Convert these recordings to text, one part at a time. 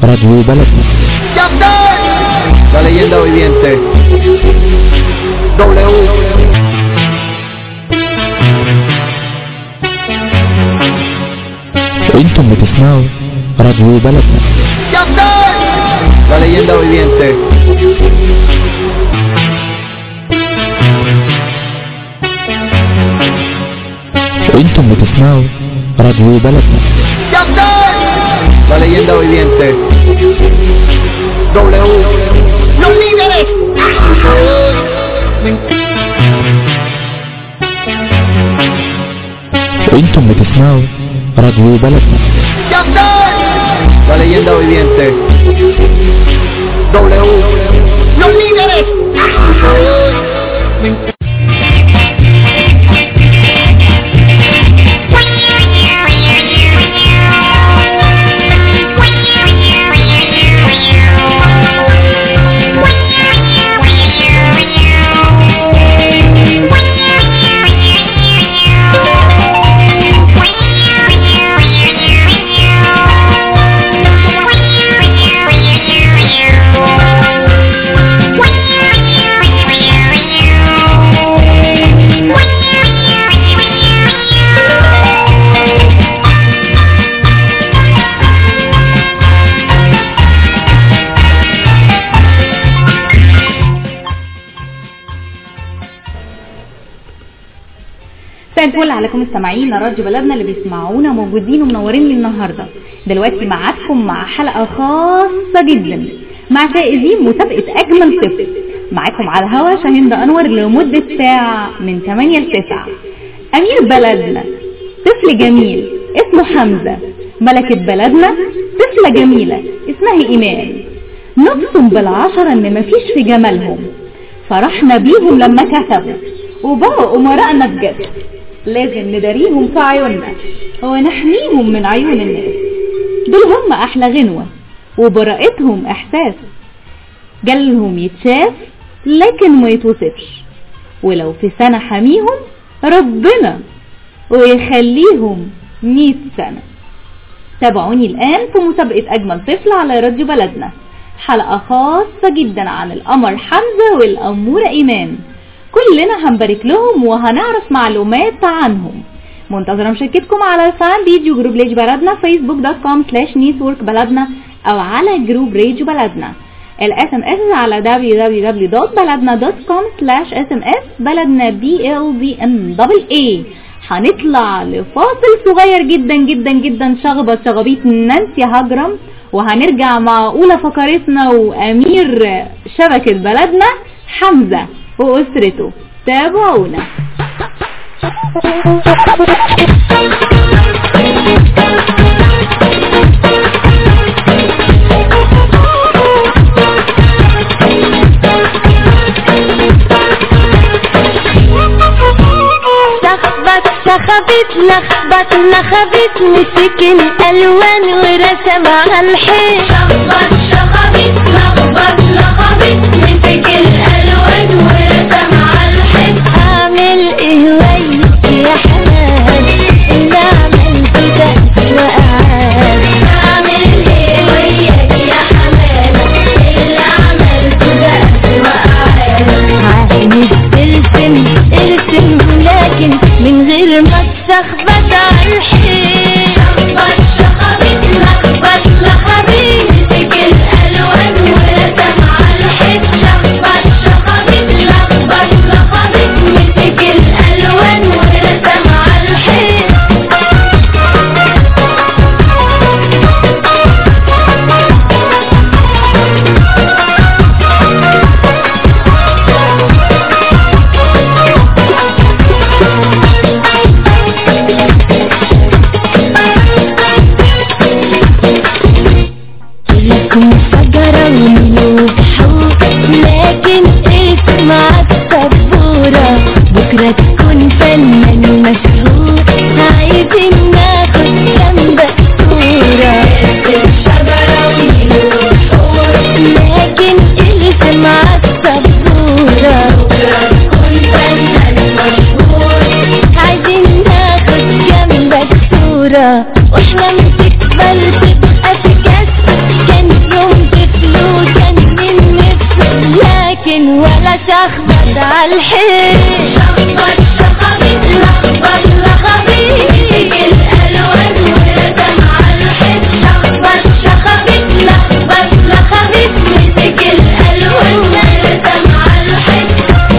Radio Balatina. La leyenda viviente. W. انتم بتسمعوا راديو بلدنا La leyenda viviente. انتم بتسمعوا راديو بلدنا La leyenda viviente. W. Los líderes. انتم بتسمعوا راديو بلدنا La leyenda viviente. W. Los líderes. مساء الفل عليكم مستمعين راديو بلدنا اللي بيسمعونا موجودين ومنورين لي النهارده دلوقتي معاكم مع حلقه خاصه جدا مع فائزين مسابقه اجمل طفل معاكم على الهوا شاهين انور لمده ساعه من 8 ل 9 امير بلدنا طفل جميل اسمه حمزه ملكه بلدنا طفله جميله اسمها ايمان نقسم بالعشرة ان مفيش في جمالهم فرحنا بيهم لما كتبوا وبقوا امراءنا بجد لازم نداريهم في عيوننا ونحميهم من عيون الناس دول هم احلى غنوة وبراءتهم احساس جالهم يتشاف لكن ما يتوصفش ولو في سنة حميهم ربنا ويخليهم مية سنة تابعوني الآن في مسابقة أجمل طفل على راديو بلدنا حلقة خاصة جدا عن القمر حمزة والأمورة إيمان كلنا هنبارك لهم وهنعرف معلومات عنهم منتظرة مشاركتكم على الفان بيج وجروب ريج بلدنا فيسبوك دوت كوم سلاش نيتورك بلدنا أو على جروب ريج بلدنا الاس ام اس على www.baladna.com slash sms بلدنا بي ال دي ام دبل اي هنطلع لفاصل صغير جدا جدا جدا شغبة شغبيط نانسي هجرم وهنرجع مع أولى فقرتنا وأمير شبكة بلدنا حمزة وأسرته تابعونا لخبط شخبت لخبط لخبت مسك الالوان ورسم على الحيط لخبط شخبت لخبط لخبت مسك الالوان ورسم على الحيط اعمل ايه ويك يا حماد اللي عملت ده وقعد اعمل ايه وياك يا حماد اللي عملت ده وقعد عايز ترسم ارسم لكن من غير ما تخبط على الحيط لخبط شخبط لخبط لخبط مسك الالوان عالحيط شخبط شخبط لخبط لخبط مسك الالوان ورسم عالحيط شخبط شخبط لخبط لخبط مسك الالوان ورسم عالحيط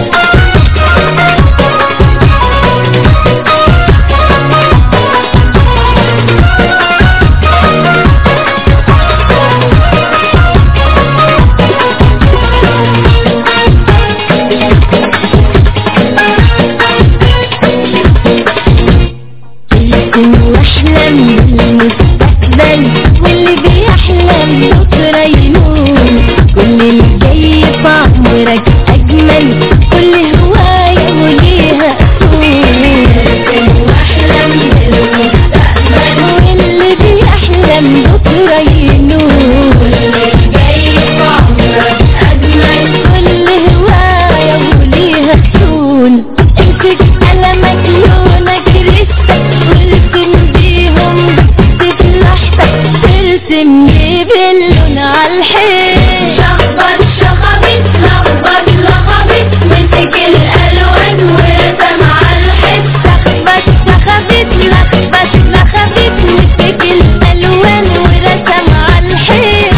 ارسم واحلم بالمستقبل واللي بيحلم بكره ينول كل اللي جاي في عمرك اجمل كل هوايه وليها اصول ارسم واحلم بالمستقبل واللي بيحلم بكره ينول كل اللي جاي في عمرك اجمل كل هوايه وليها اصول امسك قلمك لونك رسك وارسم بيهم بس في لحظة ترسم لي باللون عالحيط شخبط شخبط لخبط لخبط مسك الالوان ورسم عالحيط شخبط شخبط لخبط لخبط مسك الالوان ورسم عالحيط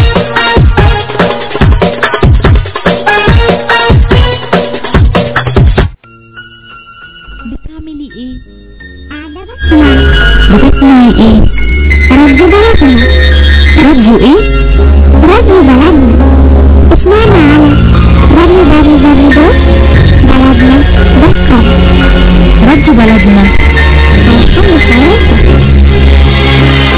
بتعملي ايه؟ قاعدة بسمع بتسمعي ايه؟ راديو بلدنا راديو ايه؟ راديو بلدنا اسمعنا على www.بلدنا.com راديو بلدنا هنحل حياتك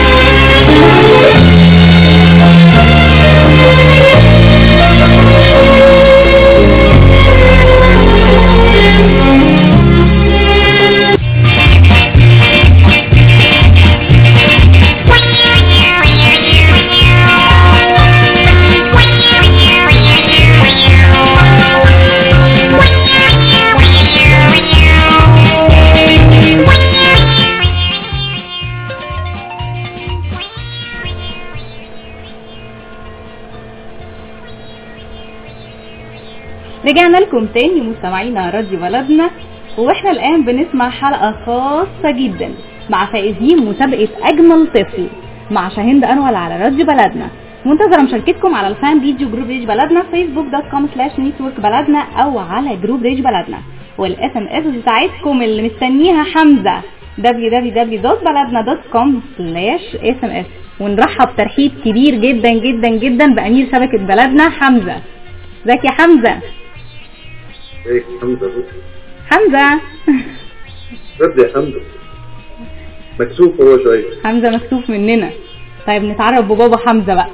رجعنا لكم تاني مستمعينا راديو بلدنا واحنا الان بنسمع حلقة خاصة جدا مع فائزين مسابقة اجمل طفل مع شاهند انول على راديو بلدنا منتظرة مشاركتكم على الفان فيديو جروب ريج بلدنا فيسبوك دوت كوم سلاش نيتورك بلدنا او على جروب ريج بلدنا والاس ام اس بتاعتكم اللي مستنيها حمزة www.baladna.com سلاش اس ام اس ونرحب ترحيب كبير جدا جدا جدا بامير شبكة بلدنا حمزة ازيك يا حمزة ايه حمزة بص حمزة رد يا حمزة مكسوف هو شوية حمزة مكسوف مننا طيب نتعرف ببابا حمزة بقى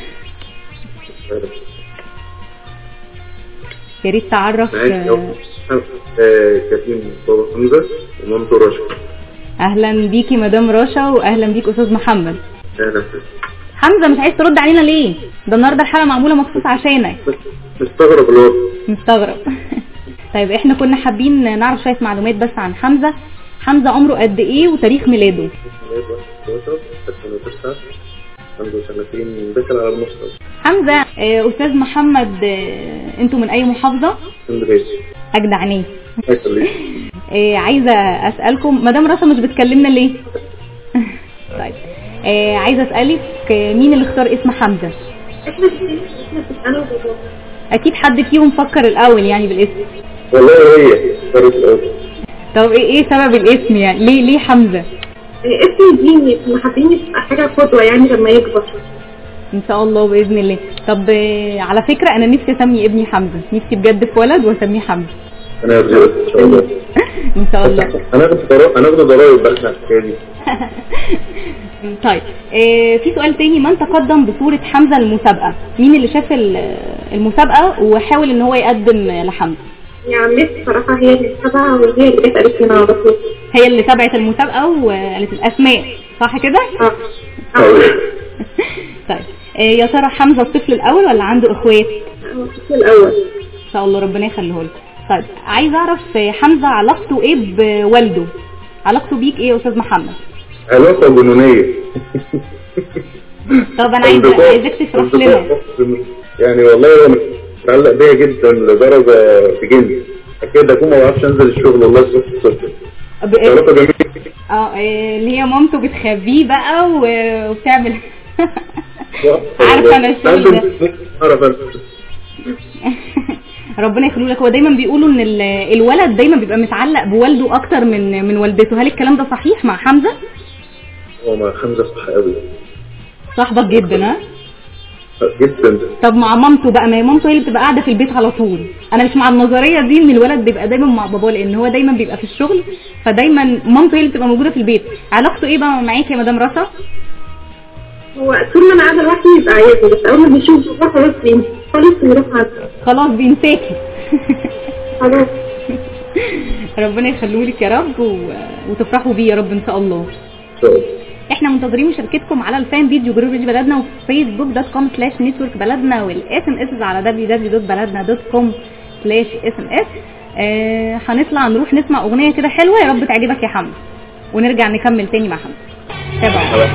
يا ريت تعرف معاك آه، يا آه، كريم بابا حمزة ومامته رشا اهلا بيكي مدام رشا واهلا بيك استاذ محمد اهلا حمزة مش عايز ترد علينا ليه ده النهارده الحلقة معمولة مخصوص عشانك بس مستغرب الوضع مستغرب طيب احنا كنا حابين نعرف شوية معلومات بس عن حمزة حمزة عمره قد ايه وتاريخ ميلاده 2009 عنده سنتين داخل على النص حمزة آه، استاذ محمد آه، انتوا من اي محافظة اسكندرية اجدع ناس هيخليك آه، عايزة اسألكم مدام رشا مش بتكلمنا ليه طيب آه، عايزة اسألك آه، مين اللي اختار اسم حمزة اكيد حد فيهم فكر الاول يعني بالاسم والله هي فريق الأول طب ايه ايه سبب الاسم يعني ليه ليه حمزة اسم ديني كنا حابين يبقى حاجة قدوة يعني لما يكبر ان شاء الله باذن الله طب آه، على فكرة انا نفسي اسمي ابني حمزة نفسي بجد في ولد واسميه حمزة أنا أرجوك إن شاء الله ان شاء الله هناخد ضرائب هناخد ضرائب بقى احنا الحكاية دي طيب آه، في سؤال تاني من تقدم بصورة حمزة المسابقة مين اللي شاف ال- المسابقة وحاول ان هو يقدم لحمزة يعني مس صراحة هي اللي تبعها وهي اللي جت قالت لنا على طول هي اللي تابعت المسابقة وقالت الاسماء صح كده اه اه طيب آه، يا ترى حمزة الطفل الاول ولا عنده اخوات الفصل الأول ان شاء الله ربنا يخليه له طيب عايز اعرف آه، حمزة علاقته ايه بوالده علاقته بيك ايه يا استاذ محمد علاقة جنونية طب انا عايز انبساط- عايزك تشرح لنا انبساط يعني والله هو متعلق بيا جدا لدرجة تجن اكيد اكون ما بعرفش انزل الشغل والله بس الصبح ب- علاقه جميله اه إيه، اللي هي مامته بتخبيه بقى و- وبتعمل عارفه انا الشغل ده عارف انا ربنا يخليه لك هو دايما بيقولوا ان ال- الولد دايما بيبقى متعلق بوالده اكتر من من والدته هل الكلام ده صحيح مع حمزه هو مع حمزه صح قوي صاحبك جدا ها جدا طب مع مامته بقى ما هي مامته هي اللي بتبقى قاعده في البيت على طول انا مش مع النظريه دي ان الولد بيبقى دايما مع باباه لان هو دايما بيبقى في الشغل فدايما مامته هي اللي بتبقى موجوده في البيت علاقته ايه بقى معاكي يا مدام رشا هو طول ما انا قاعده لوحدي يبقى عايزني بس اول ما بيشوف بابا خلاص بيمشي خالص ويروح عنده خلاص بينساكي خلاص ربنا يخليه لك يا رب و... وتفرحوا بيه يا رب ان شاء الله ان شاء الله احنا منتظرين مشاركتكم على الفان بيج جروب راديو بلدنا وفي فيسبوك دوت كوم سلاش نتورك بلدنا والاس ام اس على www.بلدنا.com سلاش اس ام اس هنطلع نروح نسمع اغنيه كده حلوه يا رب تعجبك يا حمد ونرجع نكمل تاني مع حمد تابعوا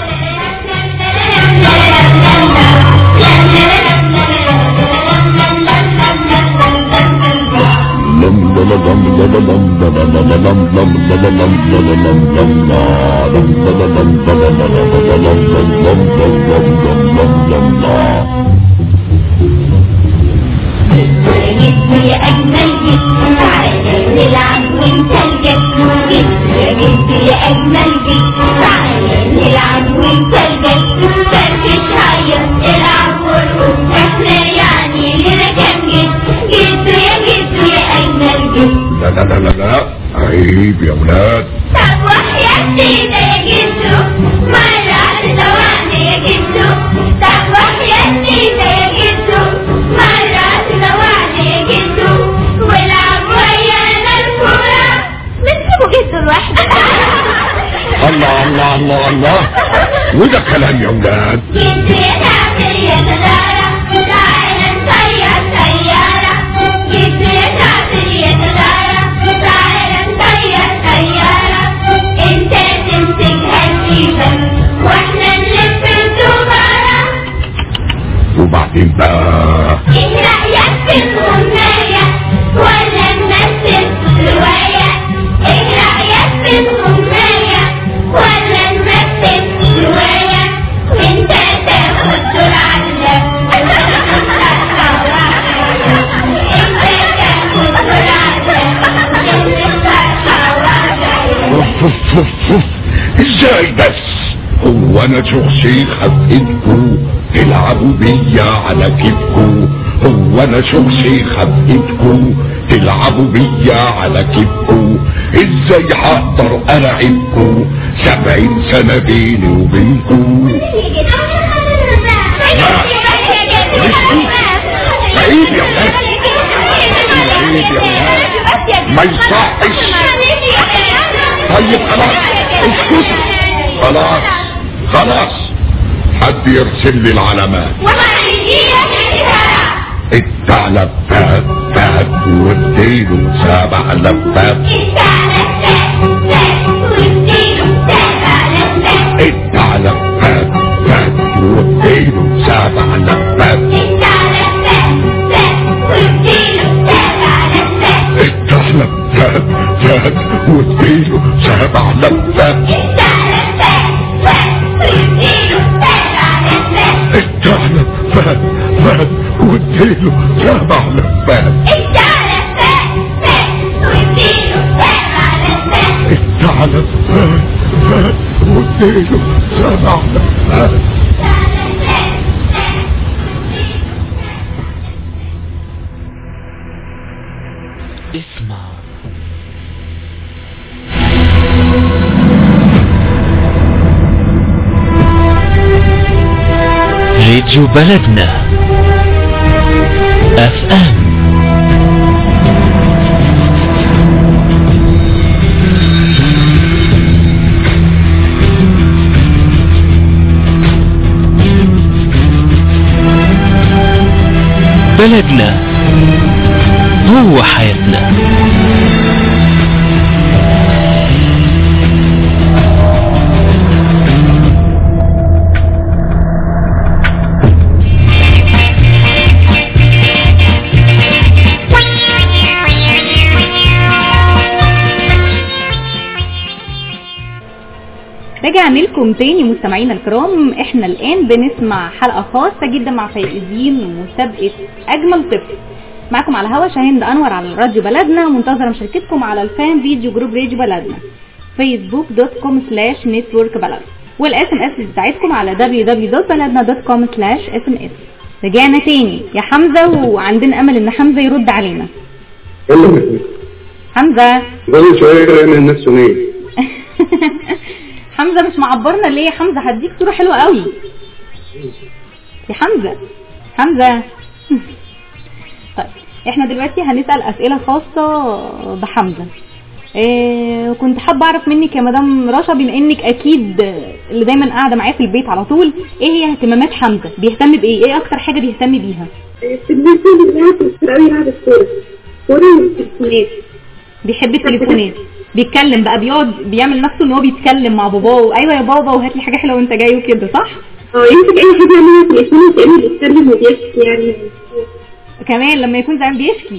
يا أجمل جد تعالى نلعب وانت الجد يا جد يا أجمل جد تعالى نلعب وانت الجد فرفش هيا العب وارقص احنا يعني لنا كام جد جد يا جد يا أجمل جد لا لا لا لا لا عيب يا ولاد طب وحياتي ده يا جدو مرة تدوعني يا جدو طب وحياتي ده يا جدو مرة تدوعني يا جدو والعب ويانا الكورة بنسيبه جدو لوحده الله الله الله الله وده كلام يا ولاد جدو يا تعبير يا تدارة تعالى نطير سيارة جدو يا تعبير يا تدارة تعالى نطير سيارة انت تمسك هالجيبة واحنا نلف الدبارة وبعدين بقى ايه رأيك في الغناية ولا نمثل رواية ايه رأيك في الغناية ولا نمثل رواية وانت تاخد دور على أوف أوف أوف أوف. ازاي بس هو انا شخصي خفيتكو تلعبوا بيا على كيفكو هو انا شخصي خفيتكو تلعبوا بيا على كيفكو ازاي هقدر العبكو سبعين سنة بيني وبينكو عيب يا ولاد عيب يا ولاد ما يصحش طيب خلاص اسكت خلاص خلاص حد يرسل لي العلامات الثعلب فات فات واديله سبع لفات الثعلب فات فات واديله سبع لفات الثعلب فات فات واديله سبع لفات الثعلب فات فات واديله سبع لفات الثعلب فات فات واديله سبع لفات اسمع راديو بلدنا اف ام بلدنا هو حياتنا ورجعنا لكم تاني مستمعينا الكرام احنا الان بنسمع حلقة خاصة جدا مع فائزين مسابقة اجمل طفل معكم على هوا شاهين انور على راديو بلدنا منتظرة مشاركتكم على الفان فيديو جروب راديو بلدنا فيسبوك دوت كوم سلاش نتورك بلد والاس ام اس بتاعتكم على www.بلدنا.com سلاش اس ام اس رجعنا تاني يا حمزة وعندنا امل ان حمزة يرد علينا يلا محمود حمزة فاضل شوية كده من الناس سنية حمزة مش معبرنا ليه يا حمزة هديك صورة حلوة قوي يا حمزة حمزة طيب احنا دلوقتي هنسأل اسئلة خاصة بحمزة إيه كنت حابة اعرف منك يا مدام رشا بما انك اكيد اللي دايما قاعدة معايا في البيت على طول ايه هي اهتمامات حمزة بيهتم بايه ايه اكتر حاجة بيهتم بيها في البيت بتاعته كتير قوي يلعب الكورة كورة والتليفونات بيحب التليفونات بيتكلم بقى بيقعد بيعمل نفسه ان هو بيتكلم مع باباه ايوه يا بابا وهات لي حاجه حلوه وانت جاي وكده صح اه يمسك اي حاجة يعملها تليفونه كأنه بيتكلم وبيحكي يعني كمان لما يكون زعلان بيشكي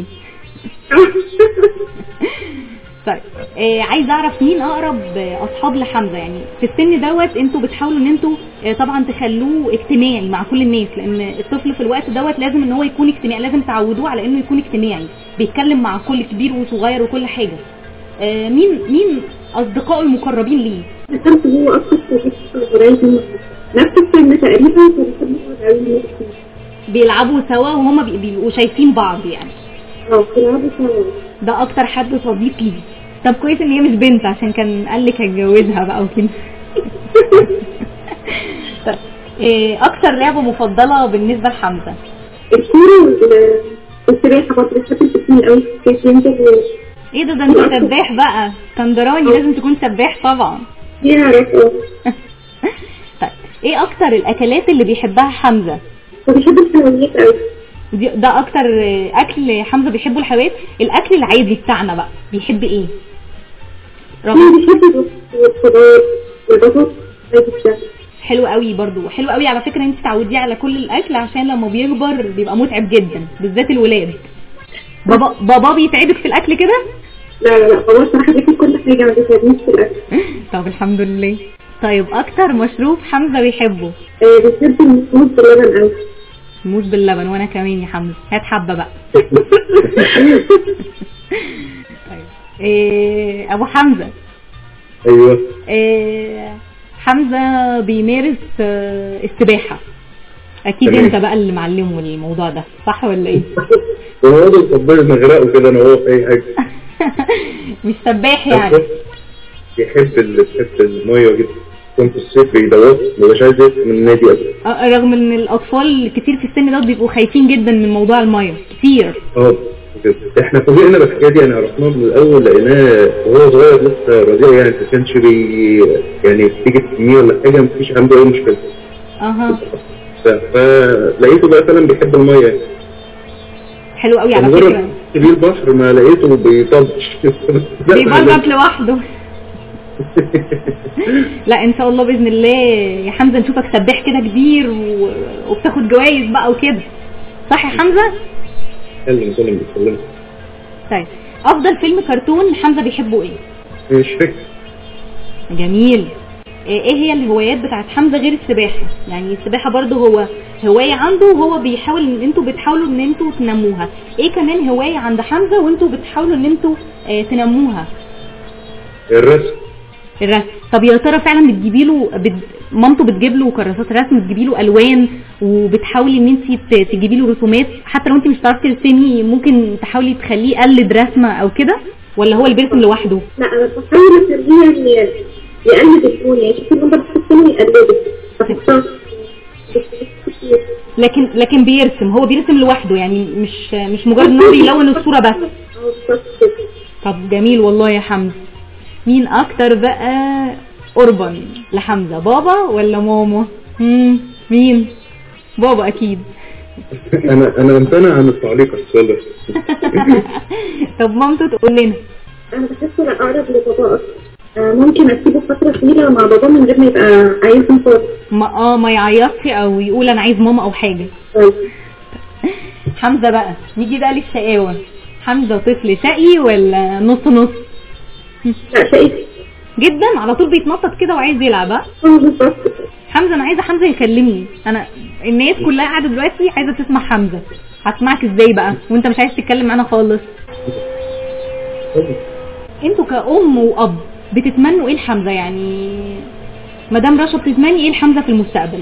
طيب آه عايز اعرف مين اقرب آه، اصحاب لحمزه يعني في السن دوت انتوا بتحاولوا ان انتوا آه طبعا تخلوه اجتماعي مع كل الناس لان الطفل في الوقت دوت لازم ان هو يكون اجتماعي لازم تعودوه على انه يكون اجتماعي بيتكلم مع كل كبير وصغير وكل حاجه آه مين مين اصدقائه المقربين ليه دخلت هو أكتر صديق قريب منه نفس السن تقريبا فبحب نقعد قوي نحكي بيلعبوا سوا وهما بي- بيبقوا شايفين بعض يعني اه بيلعبوا سوا ده اكتر حد صديق لي طب كويس ان هي مش بنت عشان كان قال لك هتجوزها بقى وكده طيب إيه اكتر لعبه مفضله بالنسبه لحمزه الكورة وال- والسباحة برضه بحب البسين قوي كيف ينزل ايه ده ده انت سباح بقى اسكندراني لازم تكون سباح طبعا يعرف اه طيب ايه اكتر الاكلات اللي بيحبها حمزه وبيحب الحلويات قوي دي ده اكتر آه، اكل حمزه بيحبه الحلويات الاكل العادي بتاعنا بقى بيحب ايه هو رغم بيحب الرز والخضار والبطاطس عادي بتاعه حلو قوي برضو حلو قوي على فكره انت تعوديه على كل الاكل عشان لما بيكبر بيبقى متعب جدا بالذات الولاد بابا بابا بيتعبك في الاكل كده لا لا لا هو الصراحة بياكل كل حاجة ما بيتعبنيش في الأكل طب الحمد لله طيب اكتر مشروب حمزه بيحبه آه، بيحب الموز باللبن قوي موز باللبن وانا كمان يا حمزه هات حبه بقى طيب إيه ابو حمزه ايوه إيه حمزه بيمارس آه، السباحه اكيد تمام. انت بقى اللي معلمه الموضوع ده صح ولا ايه ونقعد نصبر نغرقه كده انا وهو في اي حاجة مش سباح يعني بيحب ال- بيحب المية جدا كنت في الصيف بيدوق مبقاش عايز يخرج من النادي ابدا آه، رغم ان الاطفال كتير في السن ده بيبقوا خايفين جدا من موضوع الميه كتير اه بجد. احنا فوجئنا بالحكايه دي يعني عرفناه من الاول لقيناه وهو صغير لسه رضيع يعني ما كانش بي يعني تيجي تسميه ولا حاجه مفيش عنده اي مشكله اها ف- فلقيته بقى فعلا بيحب الميه يعني حلو قوي على مجرد فكره كبير البحر ما لقيته بيطبش بيبلبط لوحده لا ان شاء الله باذن الله يا حمزه نشوفك سباح كده كبير و... وبتاخد جوائز بقى وكده صح يا حمزه سلم سلم بيتكلم طيب افضل فيلم كرتون حمزه بيحبه ايه مش فاكر جميل ايه إيه هي الهوايات بتاعت حمزه غير السباحه يعني السباحه برضو هو هوايه عنده وهو بيحاول ان انتوا بتحاولوا ان انتوا تنموها ايه كمان هوايه عند حمزه وانتوا بتحاولوا ان انتوا آه تنموها الرسم الرسم طب يا ترى فعلا بتجيبي له بت... مامته بتجيب له كراسات رسم بتجيبي له الوان وبتحاولي ان انت ت- تجيبي له رسومات حتى لو انت مش بتعرفي ترسمي ممكن تحاولي تخليه يقلد رسمه او كده ولا هو اللي بيرسم لوحده لا انا بحاول اخليه يعني يقلد اللون يعني شوف اللون ده بحسه يقلده بحسه لكن لكن بيرسم هو بيرسم لوحده يعني مش مش مجرد ان هو بيلون الصوره بس اه بالظبط كده طب جميل والله يا حمزه مين اكتر بقى قربا لحمزه بابا ولا ماما مم. مين بابا اكيد انا انا امتنع عن التعليق على السؤال ده طب مامته تقول لنا انا بحسه لا اقرب لبابا اكتر آه، ممكن اسيبه فتره طويله مع بابا من غير ما يبقى عايزني خالص ما اه ما يعيطش او يقول انا عايز ماما او حاجه طيب. حمزه بقى نيجي بقى للشقاوه حمزه طفل شقي ولا نص نص لا شقي جدا على طول بيتنطط كده وعايز يلعب ها اه بالظبط حمزه انا عايزه حمزه يكلمني انا الناس كلها قاعده دلوقتي عايزه تسمع حمزه هسمعك ازاي بقى وانت مش عايز تتكلم معانا خالص انتوا كأم وأب بتتمنوا ايه لحمزه يعني مدام رشا بتتمني ايه لحمزه في المستقبل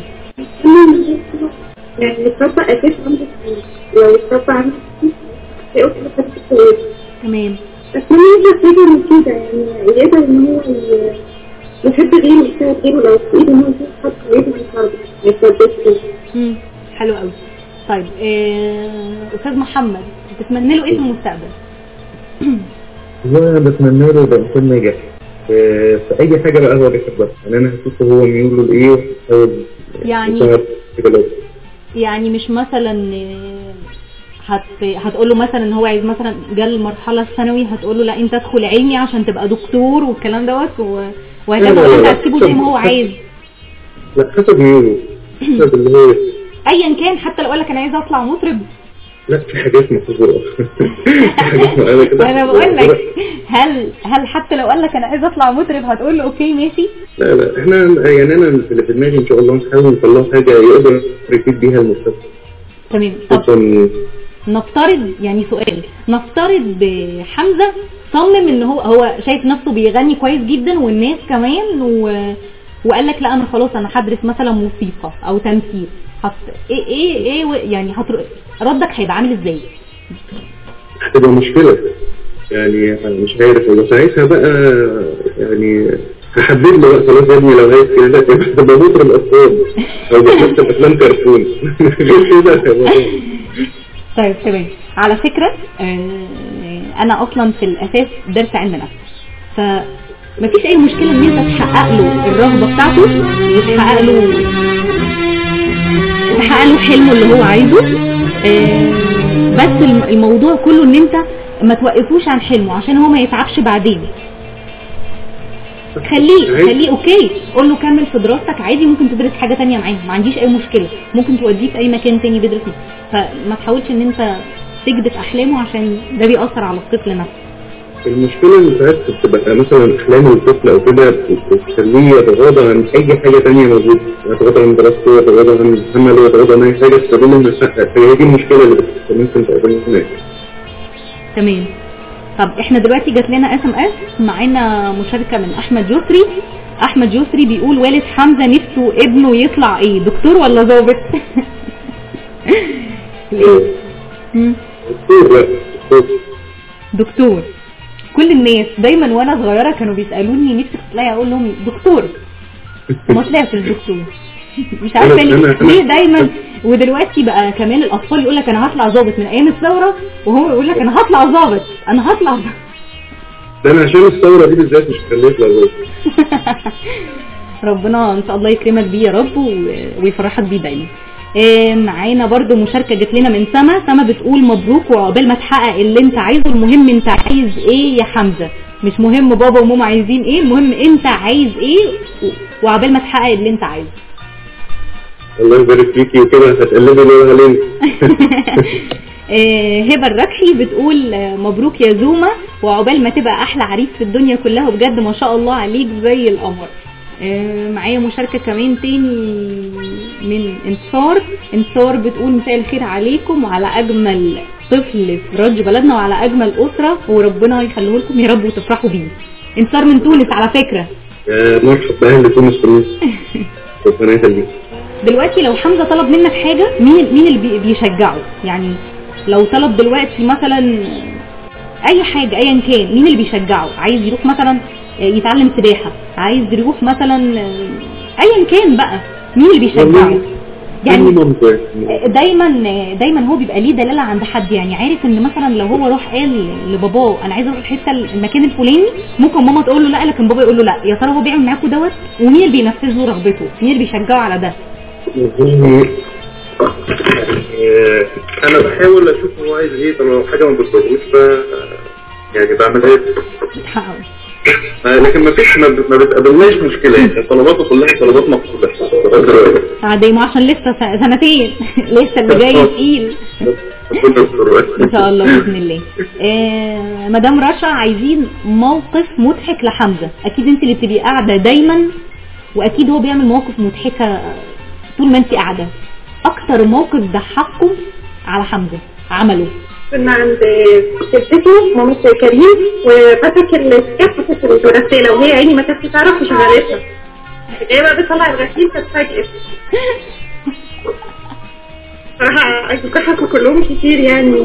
يعني يتربى اساس عنده فلوس. لو يتربى عنده فلوس، هيبقى كل حاجة كويسة تمام اتمنى يبقى في حاجة من كده يعني يقدر ان هو ي- يحب غيره ويساعد غيره لو في ايده ان هو يشوف حد كويس يساعده ما يترددش فيه. مم. حلو قوي طيب آه، استاذ محمد بتتمنى له ايه في المستقبل وانا بتمنى له يبقى انسان ناجح في في اي حاجه بقى هو بيحبها يعني انا هشوف هو ميوله لايه وهحاول يعني- أساعد في بلده. يعني مش مثلا آه، هت هتقول له مثلا ان هو عايز مثلا جه المرحله الثانوي هتقول له لا انت ادخل علمي عشان تبقى دكتور والكلام دوت و- وهكذا لا، لا، ولا انت لا. هتسيبه زي ما هو عايز لا حسب ميوله حسب اللي هو ايا كان حتى لو قال لك انا عايز اطلع مطرب لا في حاجات محظوظه في حاجات معينه كده انا بقول لك هل هل حتى لو قال لك انا عايز اطلع مطرب هتقول له اوكي ماشي لا لا احنا يعني انا اللي في دماغي ان شاء الله نحاول نطلع حاجه يقدر يفيد بيها المستقبل تمام طب خصوصا نفترض يعني سؤال نفترض حمزة صمم ان هو هو شايف نفسه بيغني كويس جدا والناس كمان و... وقال لك لا انا خلاص انا هدرس مثلا موسيقى او تمثيل هت... ايه ايه ايه و- يعني هتر... ردك هيبقى عامل ازاي هتبقى مشكله يعني أنا مش عارف والله ساعتها بقى يعني هحدد له بقى خلاص يا ابني لو عايز كده تبقى مطرب اطفال او بتمثل افلام كرتون غير كده هيبقى طيب تمام على فكرة آه، انا اصلا في الاساس درس علم نفس فمفيش اي مشكلة ان انت تحقق له الرغبة بتاعته وتحقق له تحقق له حلمه اللي هو عايزه آه، بس الم- الموضوع كله ان انت ما توقفوش عن حلمه عشان هو ما يتعبش بعدين خليه خليه اوكي قول له كمل في دراستك عادي ممكن تدرس حاجة تانية معاه ما عنديش اي مشكلة ممكن توديه في اي مكان تاني بيدرس فيه فما تحاولش ان انت تجدف احلامه عشان ده بيأثر على الطفل نفسه المشكلة ان ساعات بتبقى مثلا احلام الطفل او كده بتخليه يتغاضى عن اي حاجة تانية موجودة يتغاضى عن دراسته يتغاضى عن عمله يتغاضى عن اي حاجة تستخدم انه يحقق فهي دي المشكلة اللي بت- ممكن تقابلنا تمام طب احنا دلوقتي جات لنا اس ام اس معانا مشاركة من احمد يسري احمد يسري بيقول والد حمزة نفسه ابنه يطلع ايه دكتور ولا ضابط ليه؟ مم. دكتور لا دكتور دكتور كل الناس دايما وانا صغيره كانوا بيسالوني نفسك تطلعي اقول لهم دكتور وما طلعتش دكتور مش عارفه أنا- ليه أنا- ليه دايما ودلوقتي بقى كمان الاطفال يقول لك انا هطلع ظابط من ايام الثوره وهو يقول لك انا هطلع ظابط انا هطلع ظابط. ده انا عشان الثورة دي بالذات مش خليت لغاية ربنا ان شاء الله يكرمك بيه يا رب و- ويفرحك بيه دايما آه، معانا برضو مشاركة جت لنا من سما سما بتقول مبروك وعقبال ما تحقق اللي انت عايزه المهم انت عايز ايه يا حمزة مش مهم بابا وماما عايزين ايه المهم انت عايز ايه و- وعقبال ما تحقق اللي انت عايزه الله يبارك فيكي وكده هتقلبي ليه علينا آه، هبه الركحي بتقول آه، مبروك يا زوما وعقبال ما تبقى احلى عريس في الدنيا كلها وبجد ما شاء الله عليك زي القمر آه، معايا مشاركة كمان تاني من انتصار انتصار بتقول مساء الخير عليكم وعلى اجمل طفل في رج بلدنا وعلى اجمل اسرة وربنا يخليه لكم يا رب وتفرحوا بيه انتصار من تونس على فكرة يا مرحبا باهل تونس تونس ربنا يخليك دلوقتي لو حمزة طلب منك حاجة مين مين اللي بي- بيشجعه يعني لو طلب دلوقتي مثلا اي حاجة ايا كان مين اللي بيشجعه عايز يروح مثلا يتعلم سباحة عايز يروح مثلا ايا كان بقى مين اللي بيشجعه يعني ممكن دايما دايما هو بيبقى ليه دلاله عند حد يعني عارف ان مثلا لو هو راح قال لباباه انا عايز اروح الحته المكان الفلاني ممكن ماما تقول له لا لكن بابا يقول له لا يا ترى هو بيعمل معاكوا دوت ومين اللي بينفذ له رغبته مين اللي بيشجعه على ده يعني آه، انا بحاول اشوف هو عايز ايه طب لو حاجه ما بتطلبوش ف يعني بعملها له. بتحققه آه، لكن ما فيش ما ب- ما بتقابلناش مشكله يعني طلباته كلها طلبات مقصوده عادي ما عشان لسه س- سنتين لسه اللي جاي تقيل ربنا يستر ان شاء الله باذن الله آه مدام رشا عايزين موقف مضحك لحمزه اكيد انت اللي بتبقي قاعده دايما واكيد هو بيعمل مواقف مضحكه طول ما انت قاعده اكتر موقف ضحككم على حمزه عمله كنا عند جدتي مامة كريم ومسك السكاف مسك الغسالة وهي عيني ما كانتش تعرف وشغلتها جاية بقى بتطلع الغسيل فاتفاجئت صراحة ضحكوا كلهم كتير يعني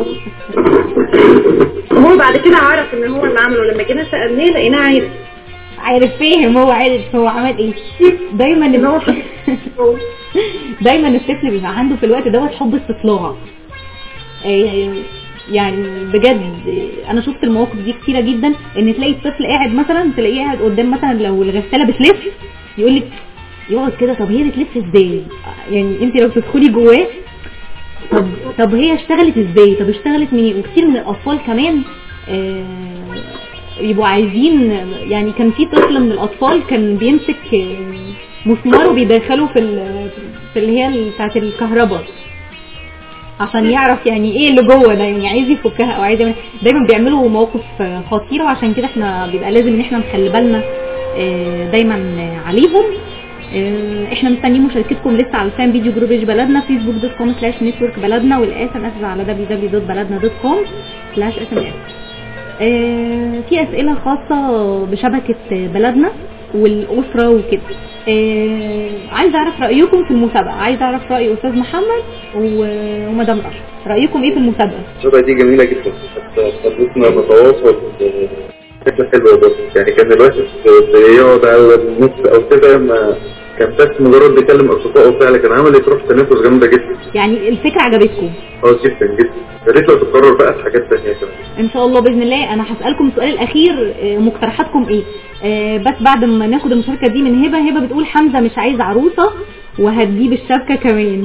وهو بعد كده عرف ان هو اللي عمله لما جينا سألناه لقيناه عارف عارف فاهم هو عارف هو عمل ايه دايما ان هو ال- دايما الطفل بيبقى عنده في الوقت دوت حب استطلاع آه، يعني بجد آه، انا شفت المواقف دي كتيره جدا ان تلاقي الطفل قاعد مثلا تلاقيه قاعد قدام مثلا لو الغساله بتلف يقول لك يقعد كده طب هي بتلف ازاي يعني انت لو تدخلي جواه طب طب هي اشتغلت ازاي طب اشتغلت منين وكتير من الاطفال كمان آه، يبقوا عايزين يعني كان في طفل من الاطفال كان بيمسك آه، مسمار وبيدخله في ال- في اللي هي بتاعت الكهرباء عشان يعرف يعني ايه اللي جوه ده يعني عايز يفكها او عايز يعمل دايما بيعملوا مواقف آه، خطيره وعشان كده احنا بيبقى لازم ان احنا نخلي بالنا آه، دايما آه، عليهم آه، احنا مستنيين مشاركتكم لسه على الفان فيديو جروب ايش بلدنا فيسبوك دوت كوم سلاش نتورك بلدنا والاس ام اس على www.بلدنا.com سلاش اس ام اس في اسئله خاصه بشبكه بلدنا والاسره وكده آه، عايزه اعرف رايكم في المسابقه عايزه اعرف راي استاذ محمد و- ومدام رشا رايكم ايه في المسابقه المسابقة دي جميلة جدا حتى خلتنا نتواصل بشكل حلو برضه يعني كان الواحد يقعد على النت أو كده ما كان بس مجرد بيكلم أصدقائه فعلا كان عملت روح تنافس جامدة جدا يعني الفكره عجبتكم اه جدا جدا يا ريت لو تتكرر بقى في حاجات تانية كمان ان شاء الله باذن الله انا هسالكم السؤال الاخير آه، مقترحاتكم ايه آه، بس بعد ما ناخد المشاركه دي من هبه هبه بتقول حمزه مش عايز عروسه وهتجيب الشبكه كمان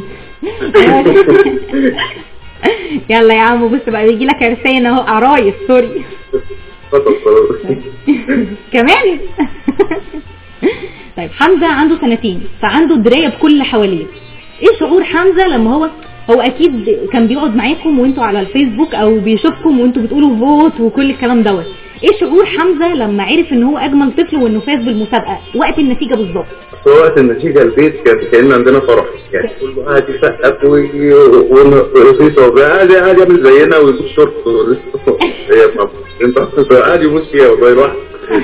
يلا يا عم بص بقى بيجي لك عرسان اهو عرايس سوري اتفضل خلاص كمان طيب حمزة عنده سنتين فعنده دراية بكل اللي حواليه ايه شعور حمزة لما هو هو اكيد كان بيقعد معاكم وانتوا على الفيسبوك او بيشوفكم وانتوا بتقولوا فوت وكل الكلام دوت ايه شعور حمزة لما عرف ان هو اجمل طفل وانه فاز بالمسابقة وقت النتيجة بالظبط في وقت النتيجة البيت كان كأن عندنا فرح يعني كله قاعد يسقف وي- ويرقص وبتاع عادي عادي يعمل زينا ويبوس شورت هي ماما. انت أصلاً قاعد يبوس فيها والله الواحد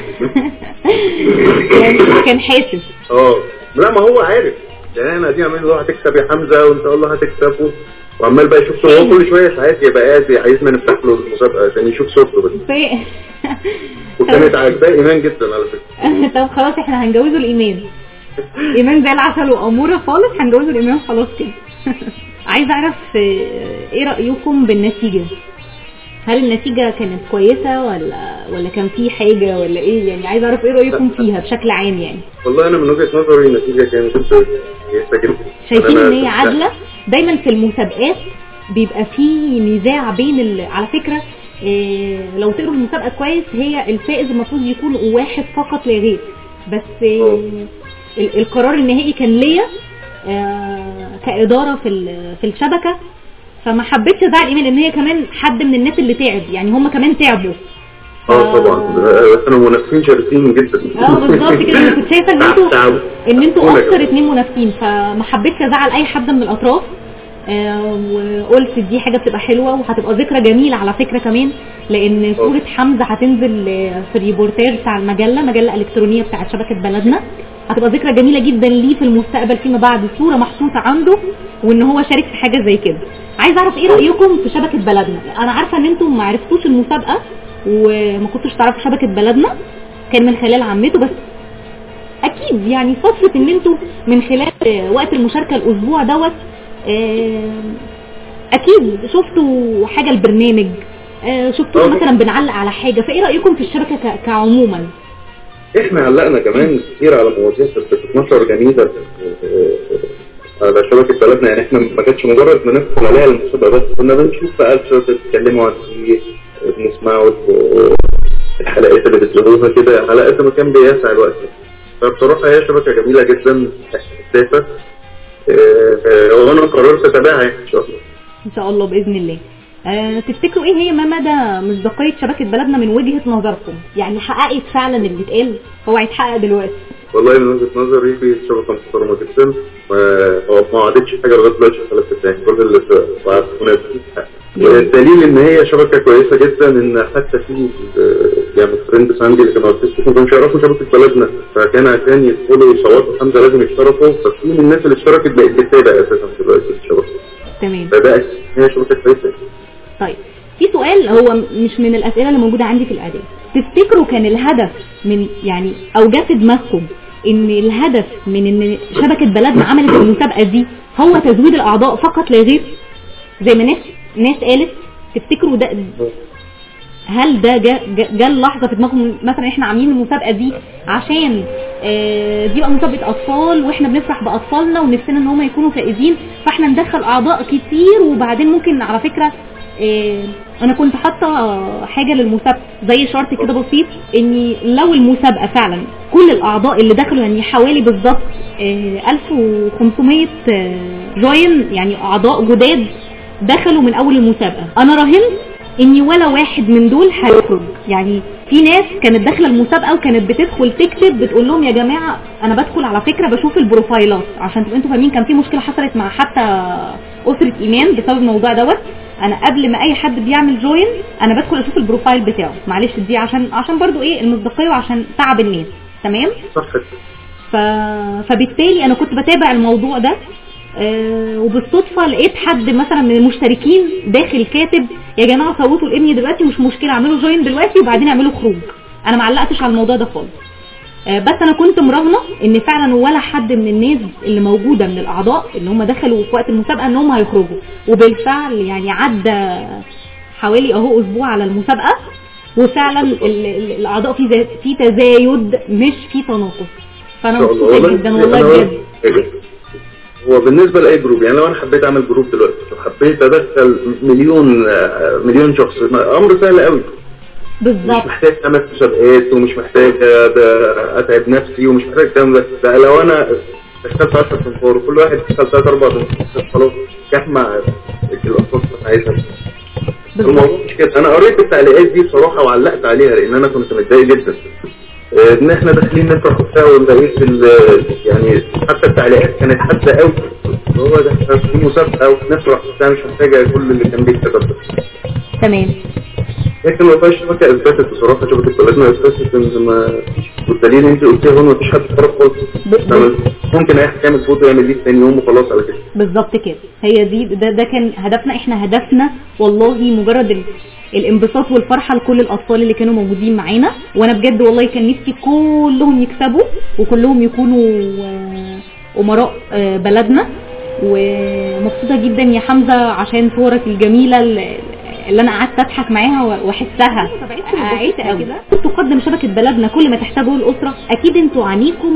يعني كان حاسس اه لا ما هو عارف يعني احنا قاعدين عمالين نقول هتكسب يا حمزة وان شاء الله هتكسب و- وعمال بقى يشوف صورته هو كل شوية ساعات يبقى قاعد عايزنا نفتح له المسابقة عشان يشوف صورته بس في- وكانت عاجباه ايمان جدا على فكرة طب خلاص احنا هنجوزه الايمان ايمان زي العسل واموره خالص هنجوزه الايمان خلاص كده عايزه اعرف آه، ايه رايكم بالنتيجه هل النتيجه كانت كويسه ولا ولا كان في حاجه ولا ايه يعني عايزه اعرف ايه رايكم فيها بشكل عام يعني والله انا من وجهة نظري النتيجة كانت كويسة جدا شايفين أنا ان هي كنت- عادله دايما في المسابقات بيبقى في نزاع بين ال... على فكره إيه لو تقروا المسابقه كويس هي الفائز المفروض يكون واحد فقط لا غير بس إيه ال- القرار النهائي كان ليا آه، كاداره في ال- في الشبكه فما حبيتش ازعل ايمان ان هي كمان حد من الناس اللي تعب يعني هم كمان تعبوا اه طبعا بس انا منافسين شرسين جدا اه بالظبط كده انا كنت شايفه ان انتوا تعب. ان انتوا قولك. اكتر اتنين منافسين فما حبيتش ازعل اي حد من الاطراف آه وقلت دي حاجه بتبقى حلوه وهتبقى ذكرى جميله على فكره كمان لان صوره حمزه هتنزل آه، في الريبورتاج بتاع المجله مجله الكترونيه بتاعت شبكه بلدنا هتبقى ذكرى جميله جدا ليه في المستقبل فيما بعد صوره محطوطه عنده وان هو شارك في حاجه زي كده عايز اعرف ايه رايكم في شبكه بلدنا انا عارفه ان انتم ما عرفتوش المسابقه وما كنتوش تعرفوا شبكه بلدنا كان من خلال عمته بس اكيد يعني فترة ان انتوا من خلال آه، وقت المشاركة الاسبوع دوت آه، اكيد شفتوا حاجة البرنامج آه، شفتوا آه. مثلا بنعلق على حاجة فايه رأيكم في الشبكة ك- كعموما احنا علقنا كمان كتير على مواضيع بتتنشر جميلة آه، على شبكة بلدنا يعني احنا ما كانتش مجرد بندخل عليها المسابقة بس كنا بنشوف بقى الشبكة بتتكلموا عن ايه بنسمعوا ال- الحلقات اللي بتزودوها كده على قد ما كان بيسع الوقت فبصراحة هي شبكة جميلة جدا حساسة آه، آه، وانا قررت اتابعها يعني ان شاء الله ان شاء الله باذن الله آه تفتكروا ايه هي ما مدى مصداقيه شبكه بلدنا من وجهه نظركم يعني حققت فعلا اللي بيتقال هو هيتحقق دلوقتي والله من وجهة نظري في شبكة محترمة جدا وما ما عادتش حاجة لغاية دلوقتي خلت التاني كل اللي بعرفونه الدليل ان هي شبكة كويسة جدا ان حتى في آه، يعني فريندز عندي اللي كانوا على الفيسبوك ما كانوش يعرفوا شبكة بلدنا فكان عشان يدخلوا يصوتوا حمزة لازم يشتركوا ففي من الناس اللي اشتركت بقت بتتابع اساسا دلوقتي الشبكة تمام فبقت هي شبكة كويسة طيب في سؤال هو مش من الاسئله اللي موجوده عندي في الاعداد تفتكروا كان الهدف من يعني او جه في دماغكم ان الهدف من ان شبكه بلدنا عملت المسابقه دي هو تزويد الاعضاء فقط لا غير زي ما ناس ناس قالت تفتكروا ده هل ده جا جا- جا اللحظه في دماغهم مثلا احنا عاملين المسابقه دي عشان آه، دي بقى مسابقه اطفال واحنا بنفرح باطفالنا ونفسنا ان هم يكونوا فائزين فاحنا ندخل اعضاء كتير وبعدين ممكن على فكره آه، انا كنت حاطه حاجه للمسابقه زي شرط كده بسيط اني لو المسابقه فعلا كل الاعضاء اللي دخلوا يعني حوالي بالظبط آه، 1500 آه، جوين يعني اعضاء جداد دخلوا من اول المسابقه انا راهنت اني ولا واحد من دول هيخرج يعني في ناس كانت داخله المسابقه وكانت بتدخل تكتب بتقول لهم يا جماعه انا بدخل على فكره بشوف البروفايلات عشان تبقوا انتوا فاهمين كان في مشكله حصلت مع حتى اسره ايمان بسبب الموضوع دوت انا قبل ما اي حد بيعمل جوين انا بدخل اشوف البروفايل بتاعه معلش دي عشان عشان برضو ايه المصداقيه وعشان تعب الناس تمام صح ف... فبالتالي انا كنت بتابع الموضوع ده آه وبالصدفة لقيت حد مثلا من المشتركين داخل كاتب يا جماعة صوتوا لابني دلوقتي مش مشكلة اعملوا جوين دلوقتي وبعدين اعملوا خروج انا ما علقتش على الموضوع ده خالص آه بس انا كنت مراهنة ان فعلا ولا حد من الناس اللي موجودة من الاعضاء اللي هم دخلوا في وقت المسابقة ان هم هيخرجوا وبالفعل يعني عدى حوالي اهو اسبوع على المسابقة وفعلا ال- ال- الاعضاء في زا- في تزايد مش في تناقص فانا إن شاء الله. مبسوطة والله جدا أنا والله أقول- بجد إيه؟ هو بالنسبة لأي جروب يعني لو أنا حبيت أعمل جروب دلوقتي وحبيت أدخل مليون آه، مليون شخص أمر سهل قوي مش بالظبط محتاج أعمل مسابقات ومش محتاج آه، ده أتعب نفسي ومش محتاج الكلام ده ده لو أنا دخلت 10 تنفار وكل واحد دخل 3 4 تنفار خلاص جمع الأصوات بتاعتها الموضوع مش كده انا قريت التعليقات دي بصراحه وعلقت عليها لان انا كنت متضايق جدا آه، ان احنا داخلين نفرح وبتاع ونلاقيه ال- يعني حتى التعليقات كانت حادة قوي هو ده إحنا في مسابقه ونفرح وبتاع مش محتاجه كل اللي كان بيتكتب ده تمام لكن ما فيهاش شبكه اثبتت بصراحه شبكه بلدنا اثبتت ان ما والدليل انت قلتيه هو ما فيش حد اتفرج خالص ب- ممكن اي حد يعمل فوتو يعمل ليه تاني يوم وخلاص على كده بالظبط كده هي دي ده, ده كان هدفنا احنا هدفنا والله مجرد ال... الانبساط والفرحة لكل الأطفال اللي كانوا موجودين معانا وأنا بجد والله كان نفسي كلهم يكسبوا وكلهم يكونوا آه، أمراء آه، بلدنا ومبسوطة جدا يا حمزة عشان صورك الجميلة اللي اللي انا قعدت اضحك معاها و- واحسها عيت قوي تقدم شبكه بلدنا كل ما تحتاجه الاسره اكيد انتوا عينيكم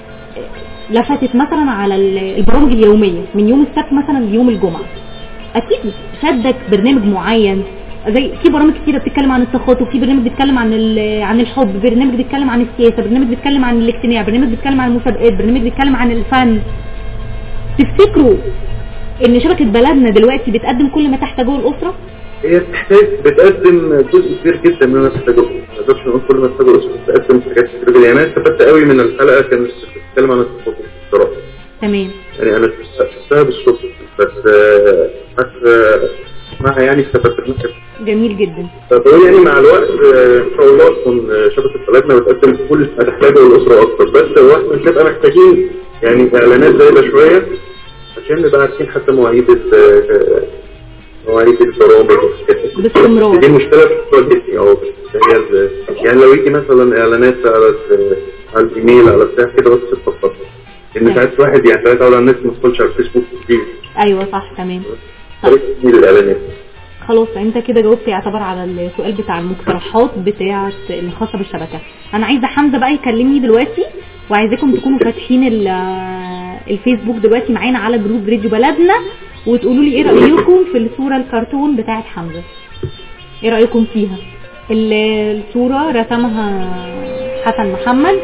لفتت مثلا على ال- البرامج اليوميه من يوم السبت مثلا ليوم الجمعه اكيد شدك برنامج معين زي في برامج كتيره بتتكلم عن التخاطب في برنامج بيتكلم عن ال- عن الحب برنامج بيتكلم عن السياسه برنامج بيتكلم عن الاجتماع برنامج بيتكلم عن المسابقات برنامج بيتكلم عن الفن تفتكروا ان شبكه بلدنا دلوقتي بتقدم كل ما تحتاجه الاسره هي بتحتاج بتقدم جزء كبير جدا من اللي انا محتاجه ما نقدرش نقول كل ما محتاجه الاسره بتقدم حاجات كتير جدا يعني انا استفدت قوي من الحلقه كانت بتتكلم عن التخاطب بصراحه تمام يعني انا شفتها بالصدفه بس آه، بس آه، معها يعني استفدت منها كتير. جميل جدا فبقول يعني مع الوقت آه، ان شاء الله تكون آه، شبكه بلدنا بتقدم كل ما تحتاجه الاسره اكتر بس هو احنا مش هنبقى محتاجين يعني اعلانات زايده شويه عشان نبقى عارفين حتى مواعيد ال- آه، مواعيد البرامج وكده. باستمرار. دي المشكله في الكواليتي او هي ال- يعني لو يجي مثلا اعلانات على ال- على الايميل على بتاع كده بس تتفضل ان ساعات واحد يعني ساعات على النت ما تدخلش على الفيسبوك كتير ايوه صح تمام طريقه تسجيل الاعلانات خلاص انت كده جاوبت يعتبر على السؤال بتاع المقترحات بتاعه الخاصه بالشبكه انا عايزه حمزه بقى يكلمني دلوقتي وعايزاكم تكونوا فاتحين ال- الفيسبوك دلوقتي معانا على جروب راديو بلدنا وتقولوا لي ايه رايكم في الصوره الكرتون بتاعه حمزه ايه رايكم فيها ال- الصوره رسمها حسن محمد